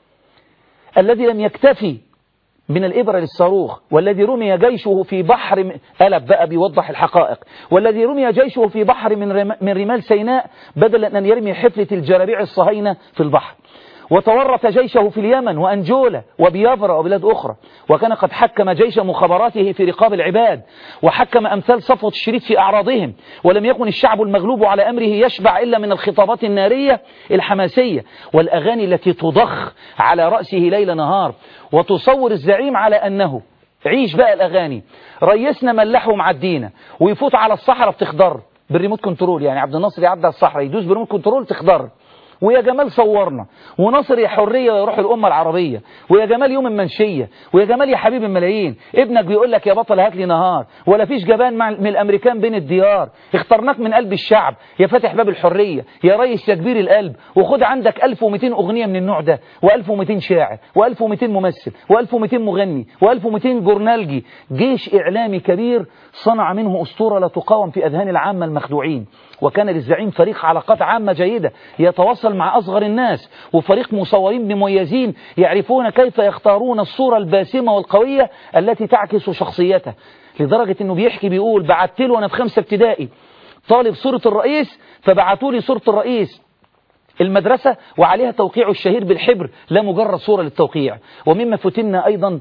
Speaker 1: الذي لم يكتفي من الإبرة للصاروخ والذي رمي جيشه في بحر ألب بقى بيوضح الحقائق والذي رمي جيشه في بحر من, رم من رمال سيناء بدلا أن يرمي حفلة الجرابيع الصهاينة في البحر وتورط جيشه في اليمن وأنجولا وبيافرا وبلاد أخرى وكان قد حكم جيش مخابراته في رقاب العباد وحكم أمثال صفوة الشريف في أعراضهم ولم يكن الشعب المغلوب على أمره يشبع إلا من الخطابات النارية الحماسية والأغاني التي تضخ على رأسه ليل نهار وتصور الزعيم على أنه عيش بقى الأغاني ريسنا ملحه معدينا ويفوت على الصحراء بتخضر بالريموت كنترول يعني عبد الناصر يعدي على الصحراء يدوس بالريموت كنترول تخضر ويا جمال صورنا ونصر يا حرية يروح الأمة العربية ويا جمال يوم المنشية ويا جمال يا حبيب الملايين ابنك بيقول لك يا بطل هات لي نهار ولا فيش جبان مع من الأمريكان بين الديار اخترناك من قلب الشعب يا فاتح باب الحرية يا ريس يا كبير القلب وخد عندك 1200 أغنية من النوع ده و1200 شاعر و1200 ممثل و1200 مغني و1200 جورنالجي جيش إعلامي كبير صنع منه أسطورة لا تقاوم في أذهان العامة المخدوعين وكان للزعيم فريق علاقات عامة جيدة يتواصل مع أصغر الناس وفريق مصورين مميزين يعرفون كيف يختارون الصورة الباسمة والقوية التي تعكس شخصيته لدرجة أنه بيحكي بيقول بعت له أنا في خمسة ابتدائي طالب صورة الرئيس فبعتوا لي صورة الرئيس المدرسة وعليها توقيع الشهير بالحبر لا مجرد صورة للتوقيع ومما فتنا أيضا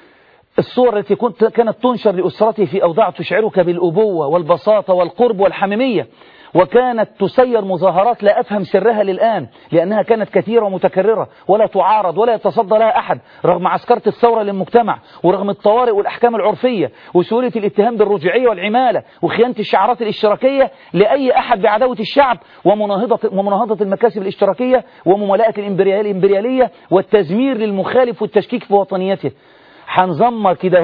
Speaker 1: الصور التي كنت كانت تنشر لأسرته في أوضاع تشعرك بالأبوة والبساطة والقرب والحميمية وكانت تسير مظاهرات لا أفهم سرها للآن لأنها كانت كثيرة ومتكررة ولا تعارض ولا يتصدى لها أحد رغم عسكرة الثورة للمجتمع ورغم الطوارئ والأحكام العرفية وسهولة الاتهام بالرجعية والعمالة وخيانة الشعارات الاشتراكية لأي أحد بعداوة الشعب ومناهضة, ومناهضة المكاسب الاشتراكية ومملاءة الإمبريالية والتزمير للمخالف والتشكيك في وطنيته هنزمر كده اهو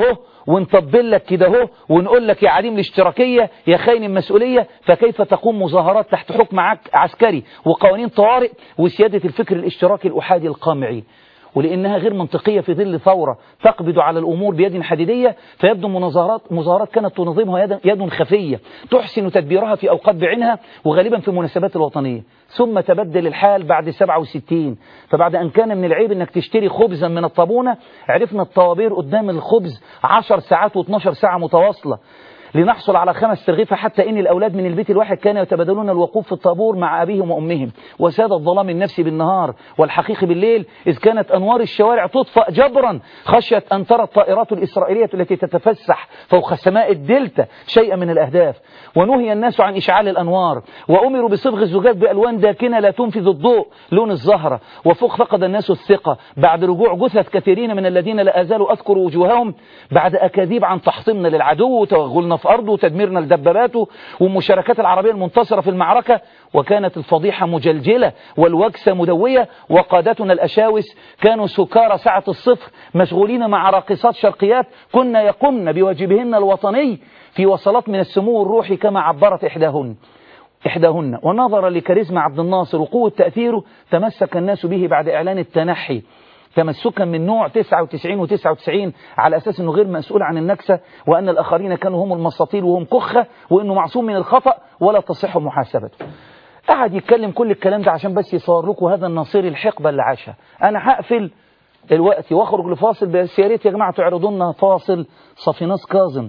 Speaker 1: ونطبل لك كده اهو ونقول لك يا عديم الاشتراكية يا خاين المسؤولية فكيف تقوم مظاهرات تحت حكم عسكري وقوانين طوارئ وسيادة الفكر الاشتراكي الأحادي القامعي ولأنها غير منطقية في ظل ثورة تقبض على الأمور بيد حديدية فيبدو مظاهرات مظاهرات كانت تنظمها يد, يد خفية تحسن تدبيرها في أوقات بعينها وغالبا في المناسبات الوطنية ثم تبدل الحال بعد 67 فبعد أن كان من العيب أنك تشتري خبزا من الطابونة عرفنا الطوابير قدام الخبز 10 ساعات و12 ساعة متواصلة لنحصل على خمس ترغيفة حتى إن الأولاد من البيت الواحد كانوا يتبادلون الوقوف في الطابور مع أبيهم وأمهم وساد الظلام النفسي بالنهار والحقيقي بالليل إذ كانت أنوار الشوارع تطفأ جبرا خشية أن ترى الطائرات الإسرائيلية التي تتفسح فوق سماء الدلتا شيئا من الأهداف ونهي الناس عن إشعال الأنوار وأمروا بصبغ الزجاج بألوان داكنة لا تنفذ الضوء لون الزهرة وفوق فقد الناس الثقة بعد رجوع جثث كثيرين من الذين لا أزالوا أذكر وجوههم بعد أكاذيب عن تحطيمنا للعدو وتوغلنا في أرضه وتدميرنا لدباباته ومشاركات العربية المنتصرة في المعركة وكانت الفضيحة مجلجلة والوكسة مدوية وقادتنا الأشاوس كانوا سكارى ساعة الصفر مشغولين مع راقصات شرقيات كنا يقمن بواجبهن الوطني في وصلات من السمو الروحي كما عبرت إحداهن إحداهن ونظرا لكاريزما عبد الناصر وقوة تأثيره تمسك الناس به بعد إعلان التنحي تمسكا من نوع 99 و99 على أساس أنه غير مسؤول عن النكسة وأن الآخرين كانوا هم المساطيل وهم كخة وأنه معصوم من الخطأ ولا تصح محاسبته قعد يتكلم كل الكلام ده عشان بس يصور لكم هذا النصير الحقبة اللي عاشها أنا هقفل الوقت واخرج لفاصل بس يا ريت يا جماعة تعرضوا لنا فاصل صفيناس كاظم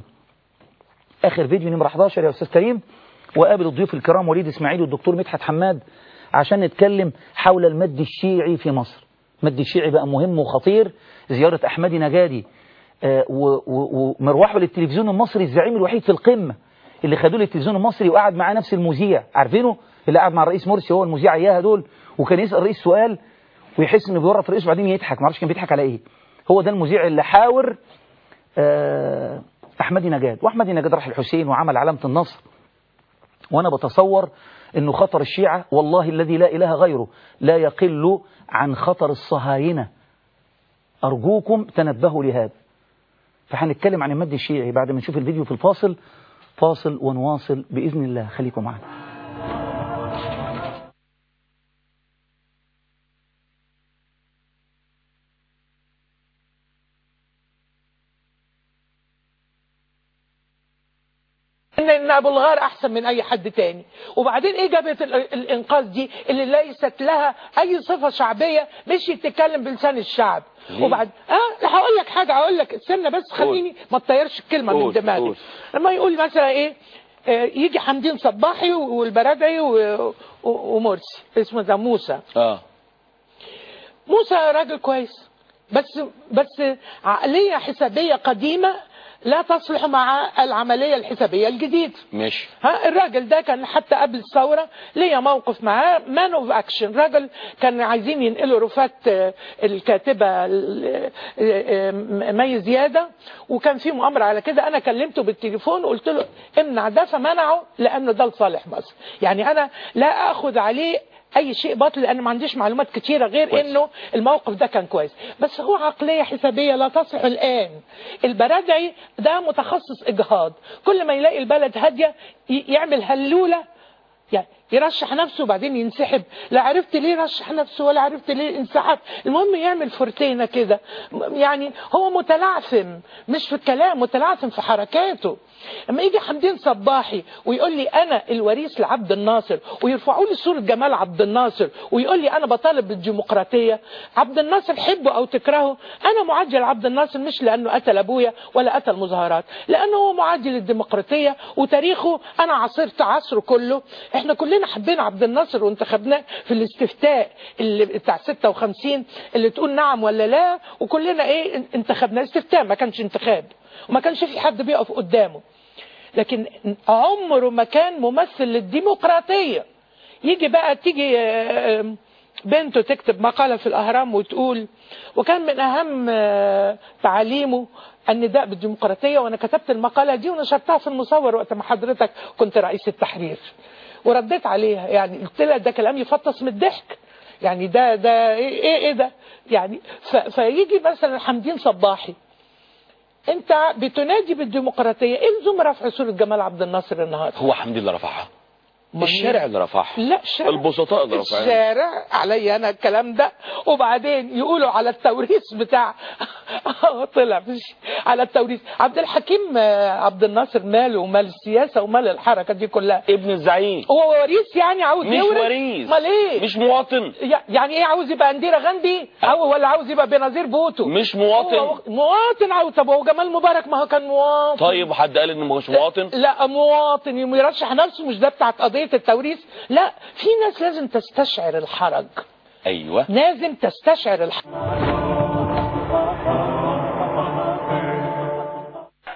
Speaker 1: آخر فيديو نمرة 11 يا أستاذ كريم وقابل الضيوف الكرام وليد إسماعيل والدكتور مدحت حماد عشان نتكلم حول المد الشيعي في مصر مد الشيعي بقى مهم وخطير زيارة أحمدي نجادي آه ومروحه للتلفزيون المصري الزعيم الوحيد في القمة اللي خدوه للتلفزيون المصري وقعد معاه نفس المذيع عارفينه اللي قعد مع الرئيس مرسي هو المذيع اياها دول وكان يسأل الرئيس سؤال ويحس انه بيورط الرئيس وبعدين يضحك ما اعرفش كان بيضحك على ايه هو ده المذيع اللي حاور آه أحمدي نجاد وأحمدي نجاد راح الحسين وعمل علامة النصر وأنا بتصور أنه خطر الشيعة والله الذي لا إله غيره لا يقل عن خطر الصهاينة أرجوكم تنبهوا لهذا فهنتكلم عن المد الشيعي بعد ما نشوف الفيديو في الفاصل فاصل ونواصل بإذن الله خليكم معنا
Speaker 3: ان ان ابو الغار احسن من اي حد تاني وبعدين ايه جابت الانقاذ دي اللي ليست لها اي صفه شعبيه مشيت تتكلم بلسان الشعب وبعد اه هقول لك حاجه هقول لك استنى بس خليني ما تطيرش الكلمه من دماغي لما يقول مثلا ايه آه يجي حمدين صباحي والبرادعي ومرسي اسمه ده موسى
Speaker 4: اه
Speaker 3: موسى راجل كويس بس بس عقليه حسابيه قديمه لا تصلح مع العملية الحسابية الجديدة
Speaker 4: ماشي
Speaker 3: ها الراجل ده كان حتى قبل الثورة ليا موقف معاه مان اوف اكشن راجل كان عايزين ينقلوا رفات الكاتبة مي زيادة وكان في مؤامرة على كده انا كلمته بالتليفون وقلت له امنع ده فمنعه لانه ده لصالح مصر يعني انا لا اخذ عليه اي شيء باطل لان ما عنديش معلومات كتيرة غير كويس. انه الموقف ده كان كويس بس هو عقلية حسابية لا تصح الان البرادعي ده متخصص اجهاض كل ما يلاقي البلد هادية يعمل هلولة يعني يرشح نفسه وبعدين ينسحب لا عرفت ليه رشح نفسه ولا عرفت ليه انسحب المهم يعمل فرتينة كده يعني هو متلعثم مش في الكلام متلعثم في حركاته لما يجي حمدين صباحي ويقول لي انا الوريث لعبد الناصر ويرفعوا لي صورة جمال عبد الناصر ويقول لي انا بطالب بالديمقراطية عبد الناصر حبه او تكرهه انا معجل عبد الناصر مش لانه قتل ابويا ولا قتل مظاهرات لانه هو معجل للديمقراطية وتاريخه انا عاصرت عصره كله احنا كلنا حبينا عبد الناصر وانتخبناه في الاستفتاء اللي بتاع 56 اللي تقول نعم ولا لا وكلنا ايه انتخبناه استفتاء ما كانش انتخاب وما كانش في حد بيقف قدامه لكن عمره ما كان ممثل للديمقراطية يجي بقى تيجي بنته تكتب مقالة في الأهرام وتقول وكان من أهم تعاليمه النداء بالديمقراطية وأنا كتبت المقالة دي ونشرتها في المصور وقت ما حضرتك كنت رئيس التحرير ورديت عليها يعني قلت لها ده كلام يفطس من الضحك يعني ده ده ايه ايه ده يعني فيجي مثلا حمدين صباحي انت بتنادي بالديمقراطيه الزم رفع صوره جمال عبد الناصر النهارده
Speaker 4: هو حمدي اللي رفعها
Speaker 3: ما هي-
Speaker 4: الشارع اللي رفعها
Speaker 3: لا الشارع
Speaker 4: البسطاء اللي رفعها
Speaker 3: الشارع علي انا الكلام ده وبعدين يقولوا على التوريث بتاع طلع مش على التوريث عبد الحكيم آه، عبد الناصر ماله ومال السياسه ومال الحركه دي كلها
Speaker 4: ابن الزعيم
Speaker 3: هو وريث يعني عاوز
Speaker 4: مش
Speaker 3: يورث
Speaker 4: وريث
Speaker 3: امال ايه
Speaker 4: مش مواطن
Speaker 3: يع- يعني ايه عاوز يبقى انديره غاندي او ولا عاوز يبقى بنظير بوتو
Speaker 4: مش مواطن
Speaker 3: هو مواطن عاوز طب هو جمال مبارك ما هو كان مواطن
Speaker 4: طيب حد قال انه مش مواطن
Speaker 3: لا مواطن يرشح نفسه مش ده بتاعت قضيه التوريث لا في ناس لازم تستشعر الحرج
Speaker 4: ايوه
Speaker 3: لازم تستشعر الحرج